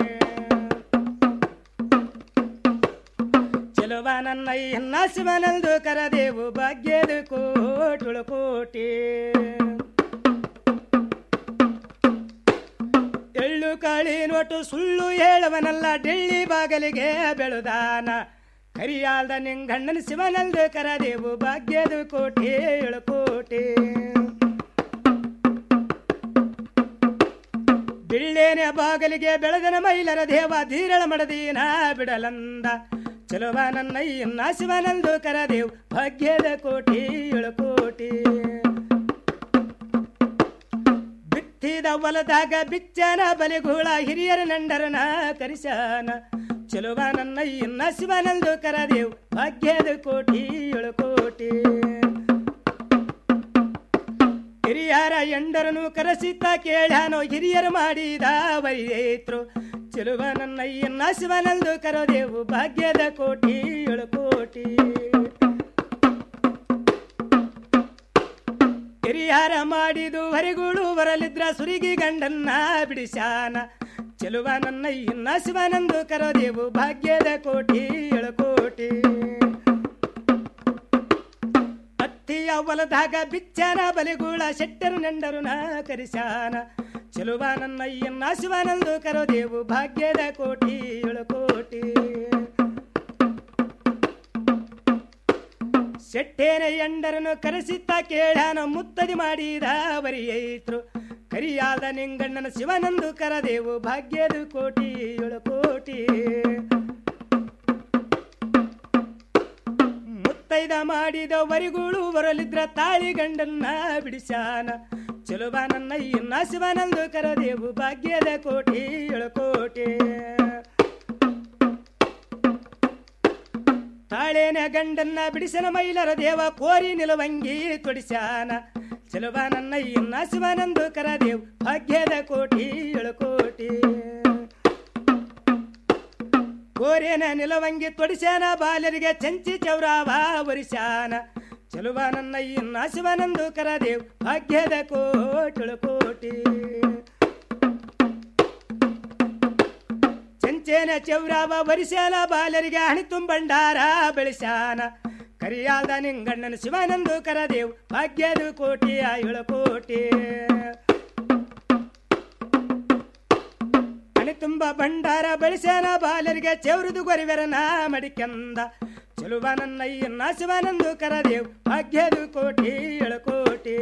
ಚೆಲುವ ನನ್ನಯ್ಯನ್ನ ಶಿವನಂದು ಕರದೇವು ಭಾಗ್ಯದು ಕೋಟುಳು ಕೋಟಿ ಎಳ್ಳು ನಕಳಿ ನೋಟು ಸುಳ್ಳು ಹೇಳುವನಲ್ಲ ಡೆಳ್ಳಿ ಬಾಗಲಿಗೆ ಬೆಳುದಾನ ಕರಿಯಾಲ್ದ ನಿಂಗಣ್ಣನ ಶಿವನಂದು ಕರದೇವು ಭಾಗ್ಯದ ಕೋಟಿ ಏಳು ಕೋಟಿ ಬಿಳ್ಳೇನೆ ಬಾಗಲಿಗೆ ಬೆಳೆದನ ಮೈಲರ ದೇವ ಧೀರಳ ಮಡದೀನ ಬಿಡಲಂದ ಚಲುವ ನನ್ನಯ್ಯನ್ನ ಶಿವನಂದು ಕರದೇವ್ ಭಾಗ್ಯದ ಕೋಟಿ ಏಳು ಕೋಟಿ ಬಿತ್ತಿದ ಹೊಲದಾಗ ಬಿಚ್ಚನ ಬಲಿಗೂಳ ಹಿರಿಯರ ನಂಡರನ ಕರಿಸಾನ ಚಲುವ ನನ್ನಯ್ಯನ್ನ ಶಿವನಂದು ಕರದೇವ್ ಭಾಗ್ಯದ ಕೋಟಿ ಏಳು ಕೋಟಿ ಹಿರಿಯರ ಎಂಡರನು ಕರೆಸಿತ್ತ ಕೇಳ್ಯಾನೋ ಹಿರಿಯರು ಮಾಡಿದ ವೈತ್ರು ಚೆಲುವ ನನ್ನಯ್ಯನ್ನ ಶಿವನಂದು ಕರೋದೇವು ಭಾಗ್ಯದ ಕೋಟಿ ಏಳು ಕೋಟಿ ಹಿರಿಯರ ಮಾಡಿದು ಹರಿಗುಳು ಬರಲಿದ್ರ ಸುರಿಗಿ ಗಂಡನ್ನ ಬಿಡಿಸಾನ ಚೆಲುವ ನನ್ನಯ್ಯನ್ನ ಶಿವನಂದು ಕರೋದೇವು ಭಾಗ್ಯದ ಕೋಟಿ ಏಳು ಕೋಟಿ ಹತ್ತಿಯ ಹೊಲದಾಗ ಬಿಚ್ಚನ ಬಲಿಗೂಳ ಶೆಟ್ಟರು ನೆಂಡರು ನಾ ಕರಿಸಾನ ಚೆಲುವ ನನ್ನಯ್ಯನ್ನ ಶಿವನಂದು ಕರೋದೇವು ಭಾಗ್ಯದ ಕೋಟಿ ಏಳು ಕೋಟಿ ಶೆಟ್ಟೇನ ಎಂಡರನು ಕರೆಸಿತ್ತ ಕೇಳ್ಯಾನ ಮುತ್ತದಿ ಮಾಡಿದ ಬರಿಯೈತ್ರು ಕರಿಯಾದ ನಿಂಗಣ್ಣನ ಶಿವನಂದು ಕರದೇವು ಭಾಗ್ಯದ ಕೋಟಿ ಏಳು ಕೋಟಿ ಮುತ್ತೈದ ಮಾಡಿದ ವರಿಗಳು ಬರಲಿದ್ರ ತಾಳಿ ಗಂಡನ್ನ ಬಿಡಿಸಾನ ಚಲುವ ನನ್ನಯ್ಯನ್ನ ಶಿವನಂದು ಕರದೇವು ಭಾಗ್ಯದ ಕೋಟಿ ಏಳು ಕೋಟಿ ತಾಳೇನ ಗಂಡನ್ನ ಬಿಡಿಸನ ಮೈಲರ ದೇವ ಕೋರಿ ನಿಲುವಂಗಿ ತೊಡಿಸಾನ ಚಲುವ ನನ್ನಯ್ಯನ್ನ ಶಿವನಂದು ಕರದೇವ್ ಭಾಗ್ಯದ ಕೋಟಿ ಏಳು ಕೋಟಿ ಕೋರೇನ ನಿಲವಂಗಿ ತೊಡಿಸ್ಯಾನ ಬಾಲ್ಯರಿಗೆ ಚಂಚಿ ಚೌರಾವ ವರಿಸಾನ ಚಲುವ ನನ್ನಯ್ಯನ್ನ ಶಿವನಂದು ಕರದೇವ್ ಭಾಗ್ಯದ ಕೋಟಳು ಕೋಟಿ ಚಂಚೇನ ಚೌರಾವ ವರಿಸಾನ ಬಾಲ್ಯರಿಗೆ ಹಣಿ ತುಂಬಂಡಾರ ಬೆಳೆಸಾನ ಕರಿಯಾದ ನಿಂಗಣ್ಣನ ಶಿವನಂದು ಕರದೇವ್ ಭಾಗ್ಯದ ಕೋಟಿ ಏಳು ಕೋಟಿ ಹಣಿ ತುಂಬ ಭಂಡಾರ ಬೆಳೆಸ್ಯಾನ ಬಾಲರಿಗೆ ಚೌರಿದು ಗೊರಿವೆರನ ಮಡಿಕೆಂದ ಚಲುವ ನನ್ನಯ್ಯನ್ನ ಶಿವನಂದು ಕರದೇವ್ ಭಾಗ್ಯದ ಕೋಟಿ ಏಳು ಕೋಟಿ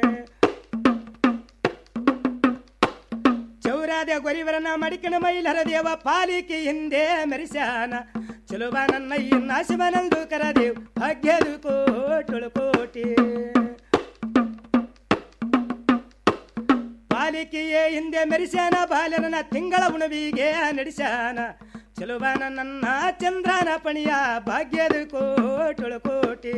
ಚೌರಾದ ಗೊರಿವರನ ಮಡಿಕನ ಮೈಲರ ದೇವ ಪಾಲಿಕೆ ಹಿಂದೆ ಮೆರಿಸ್ಯಾನ ಚಲುವ ನನ್ನಯ್ಯನ್ನ ಶಿವನಂದು ಕರದೇವ್ ಭಾಗ್ಯದ ಕೋಟಳು ಕೋಟಿ ಪಾಲಿಕೆಯೇ ಹಿಂದೆ ಮೆರಿಸ್ಯಾನ ಬಾಲರನ ತಿಂಗಳ ಉಣವಿಗೆ ನಡೆಸ್ಯಾನ ಚಲುವನ ನನ್ನ ಚಂದ್ರನ ಪಣಿಯ ಭಾಗ್ಯದ ಕೋಟಳು ಕೋಟಿ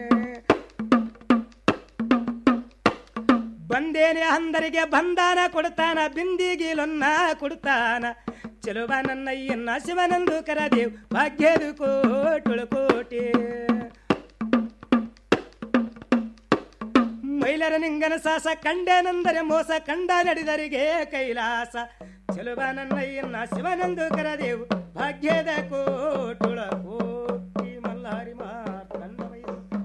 ಬಂದೇನೆ ಅಂದರಿಗೆ ಬಂದಾನ ಕೊಡ್ತಾನ ಬಿಂದಿಗಿಲೊನ್ನ ಕೊಡ್ತಾನ ಚಲುವ ನನ್ನಯ್ಯನ್ನ ಶಿವನಂದು ಕರದೇವ್ ಭಾಗ್ಯದ ಕೋಟಳು ಕೋಟಿ ಮೈಲರ ನಿಂಗನ ಸಾಸ ಕಂಡೇನೆಂದರೆ ಮೋಸ ಕಂಡ ನಡೆದರಿಗೆ ಕೈಲಾಸ ಚಲುವ ನನ್ನಯ್ಯನ್ನ ಶಿವನಂದು ಕರದೇವ್ ಭಾಗ್ಯದ ಕೋಟುಳ ಕೋಟಿ ಮಲ್ಲಾರಿ ಮಾರ್ಕಂಡವಯ್ಯ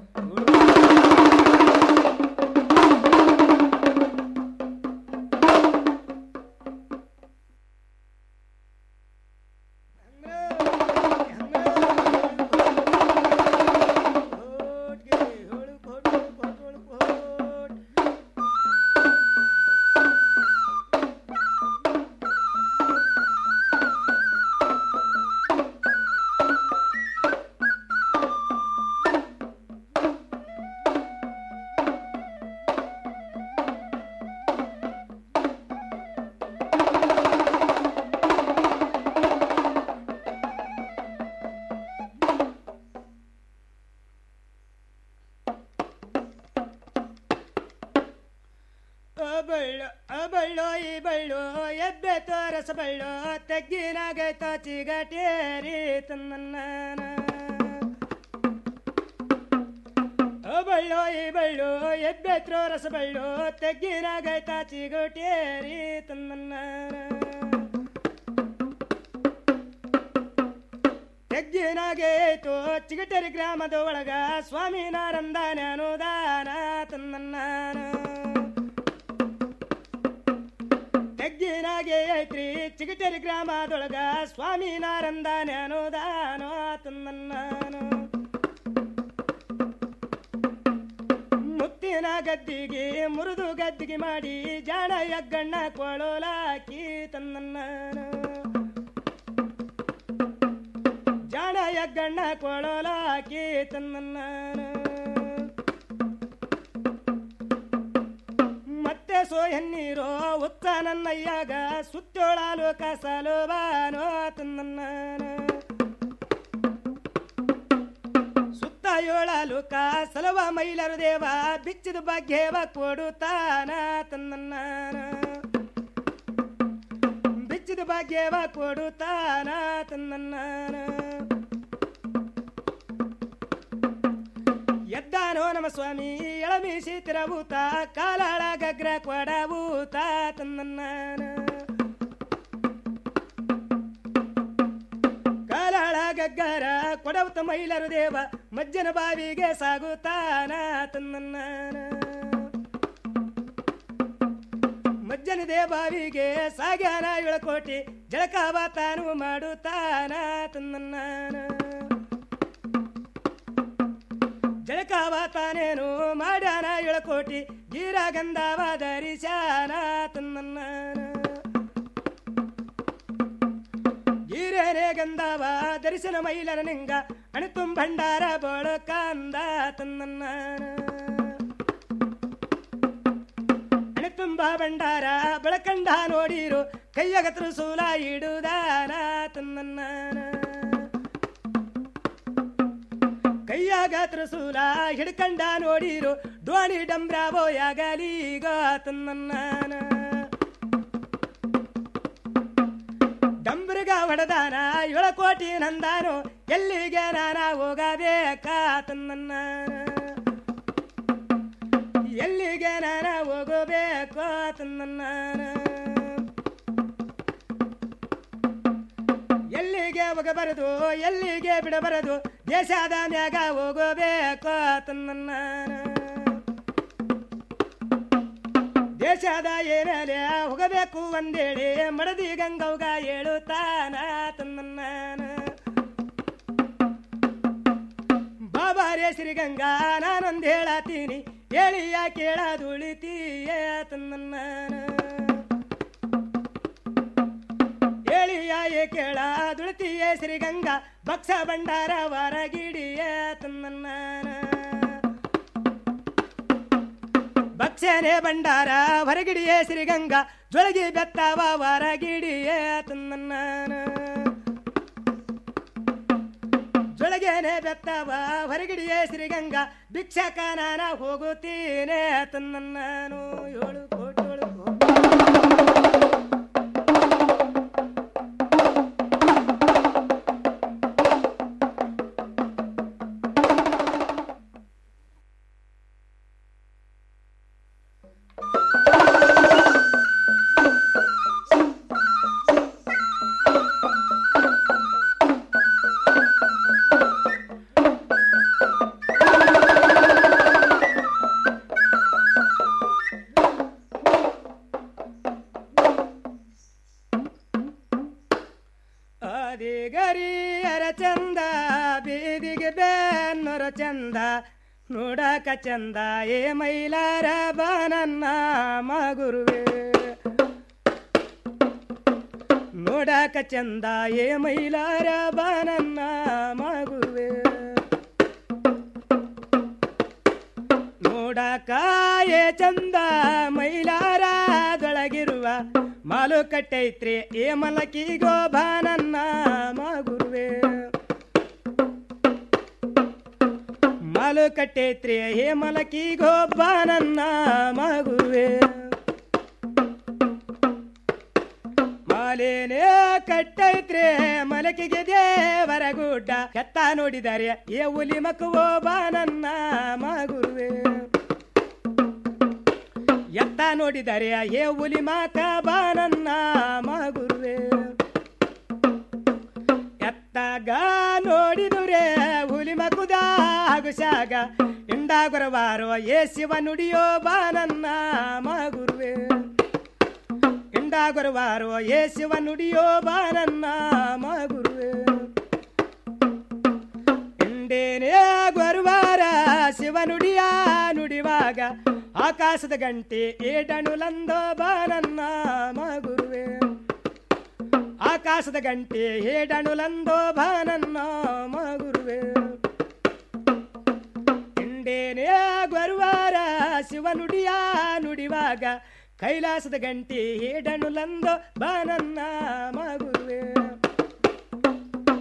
ಬಳ್ಳು ಬಳ್ಳು ಈ ಬಳ್ಳು ಎಬ್ಬೆ ತೋರಸ ಬಳ್ಳು ತೆಗ್ಗಿನಾಗೈತ ಚಿಗಟೇರಿ ತನ್ನ ಬಳ್ಳು ಈ ಬಳ್ಳು ಎಬ್ಬೆ ತೋರಸ ಬಳ್ಳು ತೆಗ್ಗಿನಾಗೈತ ಚಿಗಟೇರಿ ತನ್ನ ತೆಗ್ಗಿನಾಗೈತು ಚಿಗಟೇರಿ ಗ್ರಾಮದ ಒಳಗ ಸ್ವಾಮಿ ನಾರಂದಾನ ಅನುದಾನ ತನ್ನ ತಗ್ಗಿನಾಗೆ ಐತ್ರಿ ಚಿಗಟೇರಿ ಗ್ರಾಮದೊಳಗ ಸ್ವಾಮಿ ನಾರಂದ ಜ್ಞಾನೋದಾನೋ ತನ್ನನ್ನಾನು ಮುತ್ತಿನ ಗದ್ದಿಗೆ ಮುರಿದು ಗದ್ದಿಗೆ ಮಾಡಿ ಜಾಣ ಯಗ್ಗಣ್ಣ ಕೊಳೋಲಾಕಿ ತನ್ನನ್ನಾನು ಜಾಣ ಯಗ್ಗಣ್ಣ ಕೊಳೋಲಾಕಿ ತನ್ನನ್ನಾನು ಮತ್ತೆ ಸೋಯನ್ನೀರೋ ಉತ್ತ ನನ್ನಯ್ಯಾಗ ಸುತ್ತೋಳಾಲು ಕಸಲು ಬಾನೋ ತನ್ನನ್ನಾನು ಸುತ್ತ ಏಳಾಲು ಸಲವ ಮೈಲರು ದೇವ ಬಿಚ್ಚಿದ ಭಾಗ್ಯವ ಕೊಡುತ್ತಾನ ತನ್ನನ್ನಾನ ಬಿಚ್ಚಿದ ಭಾಗ್ಯವ ಕೊಡುತ್ತಾನ ತನ್ನನ್ನಾನ ಎದ್ದಾನೋ ನಮ್ಮ ಸ್ವಾಮಿ ಎಳಮೀಸಿ ತಿರಬೂತ ಕಾಲಾಳ ಗಗ್ರ ಕೊಡಬೂತ ತನ್ನನ್ನಾನ ಕಾಲಾಳ ಗಗ್ಗರ ಕೊಡವುತ ಮೈಲರು ದೇವ ಮಜ್ಜನ ಬಾವಿಗೆ ಸಾಗುತ್ತಾನ ತನ್ನನ್ನಾನ ಮಜ್ಜನ ದೇ ಬಾವಿಗೆ ಸಾಗ್ಯಾನ ಇಳಕೋಟಿ ಜಳಕಾವ ತಾನು ಮಾಡುತ್ತಾನ ತನ್ನನ್ನಾನ ಜಳಕಾವ ತಾನೇನು ಮಾಡ್ಯಾನ ಇಳಕೋಟಿ ಗೀರ ಗಂಧವ ಧರಿಸ್ಯಾನ ತನ್ನನ್ನಾನ ಗೀರೇನೆ ಗಂಧವ ಧರಿಸನ ಮೈಲನ ನಿಂಗ ಅಣತುಂ ಭಂಡಾರ ಬಳಕಂದ ತನ್ನನ್ನಾನ ಅಣತುಂಬ ಭಂಡಾರ ಬಳಕಂಡ ನೋಡಿರು ಕೈಯಗ ತ್ರಿಸೂಲ ಇಡುದಾನ ತನ್ನನ್ನಾನ ಕೈಯಾಗ ತ್ರಿಸೂಲ ಹಿಡ್ಕಂಡ ನೋಡಿರು ಡೋಣಿ ಡಂಬ್ರಾವೋ ಯಾಗಲೀಗ ತನ್ನನ್ನಾನ ಡಂಬ್ರಿಗ ಹೊಡೆದಾನ ಏಳಕೋಟಿ ನಂದಾನು ಎಲ್ಲಿಗೆ ನಾನ ಹೋಗಬೇಕಾ ತನ್ನ ಎಲ್ಲಿಗೆ ನಾನ ಹೋಗಬೇಕು ತನ್ನ ಎಲ್ಲಿಗೆ ಹೋಗಬಾರದು ಎಲ್ಲಿಗೆ ಬಿಡಬಾರದು ದೇಶದ ಮ್ಯಾಗ ಹೋಗಬೇಕು ತನ್ನ ದೇಶದ ಏನೇಲೆ ಹೋಗಬೇಕು ಒಂದೇಳಿ ಮಡದಿ ಗಂಗವ್ಗ ಹೇಳುತ್ತಾನ ತನ್ನ ಬಾಬಾರೇ ಶ್ರೀಗಂಗಾ ನಾನೊಂದು ಹೇಳತ್ತೀನಿ ಹೇಳಿಯ ಕೇಳದುಳಿತೀಯ ತನ್ನ ಹೇಳಿಯ ಏ ಕೇಳದುಳಿತೀಯ ಶ್ರೀಗಂಗಾ ಭಕ್ಷ ಭಂಡಾರ ಹೊರಗಿಡಿಯ ತನ್ನ ಭಕ್ಷನೆ ಭಂಡಾರ ಹೊರಗಿಡಿಯೇ ಶ್ರೀಗಂಗಾ ಜೊಳಗಿ ಬೆತ್ತವ ಹೊರಗಿಡಿಯೇ ತನ್ನ ಜೊಳಗೇನೆ ಬೆತ್ತವ ಹೊರಗಿಡಿಯೇ ಶ್ರೀಗಂಗಾ ಭಿಕ್ಷಕ ನಾನ ಹೋಗುತ್ತೀನೆ ತನ್ನನ್ನು ಏಳು ಕೋಟಿ ಏಳು ಕೋಟಿ ಆದಿಗರಿಯರ ಚಂದ ಬೀದಿಗೆ ಬೆನ್ನೊರ ಚಂದ ನೋಡಕ ಚಂದ ಏ ಮೈಲಾರ ಬಾನನ್ನ ಮಗುರುವೆ ನೋಡಕ ಚಂದ ಏ ಮೈಲಾರ ಬಾನನ್ನ ಮಗುರುವೆ ನೋಡಕ ಏ ಚಂದ ಮೈಲಾರದೊಳಗಿರುವ ಮಾಲುಕಟ್ಟೈತ್ರಿ ಏ ಮಲಕಿ ಗೋಬಾನನ್ನ ಮಗುರುವೆ ಮಾಲುಕಟ್ಟೈತ್ರಿ ಹೇ ಮಲಕಿ ಗೋಬಾನನ್ನ ಮಗುರುವೆ ಮಾಲೇನೆ ಕಟ್ಟೈತ್ರಿ ಮಲಕಿಗೆ ದೇವರ ಗುಡ್ಡ ಕೆತ್ತ ನೋಡಿದರೆ ಏ ಹುಲಿ ಮಕ್ಕವೋ ಬಾನನ್ನ ಮಗುರುವೆ ಎತ್ತ ನೋಡಿದರೆ ಏ ಹುಲಿ ಮಾಕ ಬಾನನ್ನ ಮಗುರುವೆ ಎತ್ತಾಗ ನೋಡಿದುರೆ ಹುಲಿ ಮಗುದ ಹಗುಸಾಗ ಇಂಡ ಗುರವಾರೋ ಏ ಶಿವ ನುಡಿಯೋ ಬಾನನ್ನ ಮಗುರುವೆ ಇಂಡ ಎಂಡ ಗುರುವಾರೋ ಏ ಶಿವ ನುಡಿಯೋ ಬಾನನ್ನ ಮಗುರುವೆ ಎಂಡೇನೇ ಗುರುವಾರ ಶಿವ ನುಡಿಯ ನುಡಿವಾಗ ಆಕಾಶದ ಗಂಟೆ ಏಡಣುಲಂದೋ ಬಾನನ್ನ ಮಗುರುವೆ ಆಕಾಶದ ಗಂಟೆ ಏಡಣುಲಂದೋ ಬಾನನ್ನ ಮಗುರುವೆ ಎಂಡೇನೇ ಗುರುವಾರ ಶಿವ ನುಡಿಯ ನುಡಿವಾಗ ಕೈಲಾಸದ ಗಂಟೆ ಏಡಣುಲಂದೋ ಬಾನನ್ನ ಮಗುರುವೆ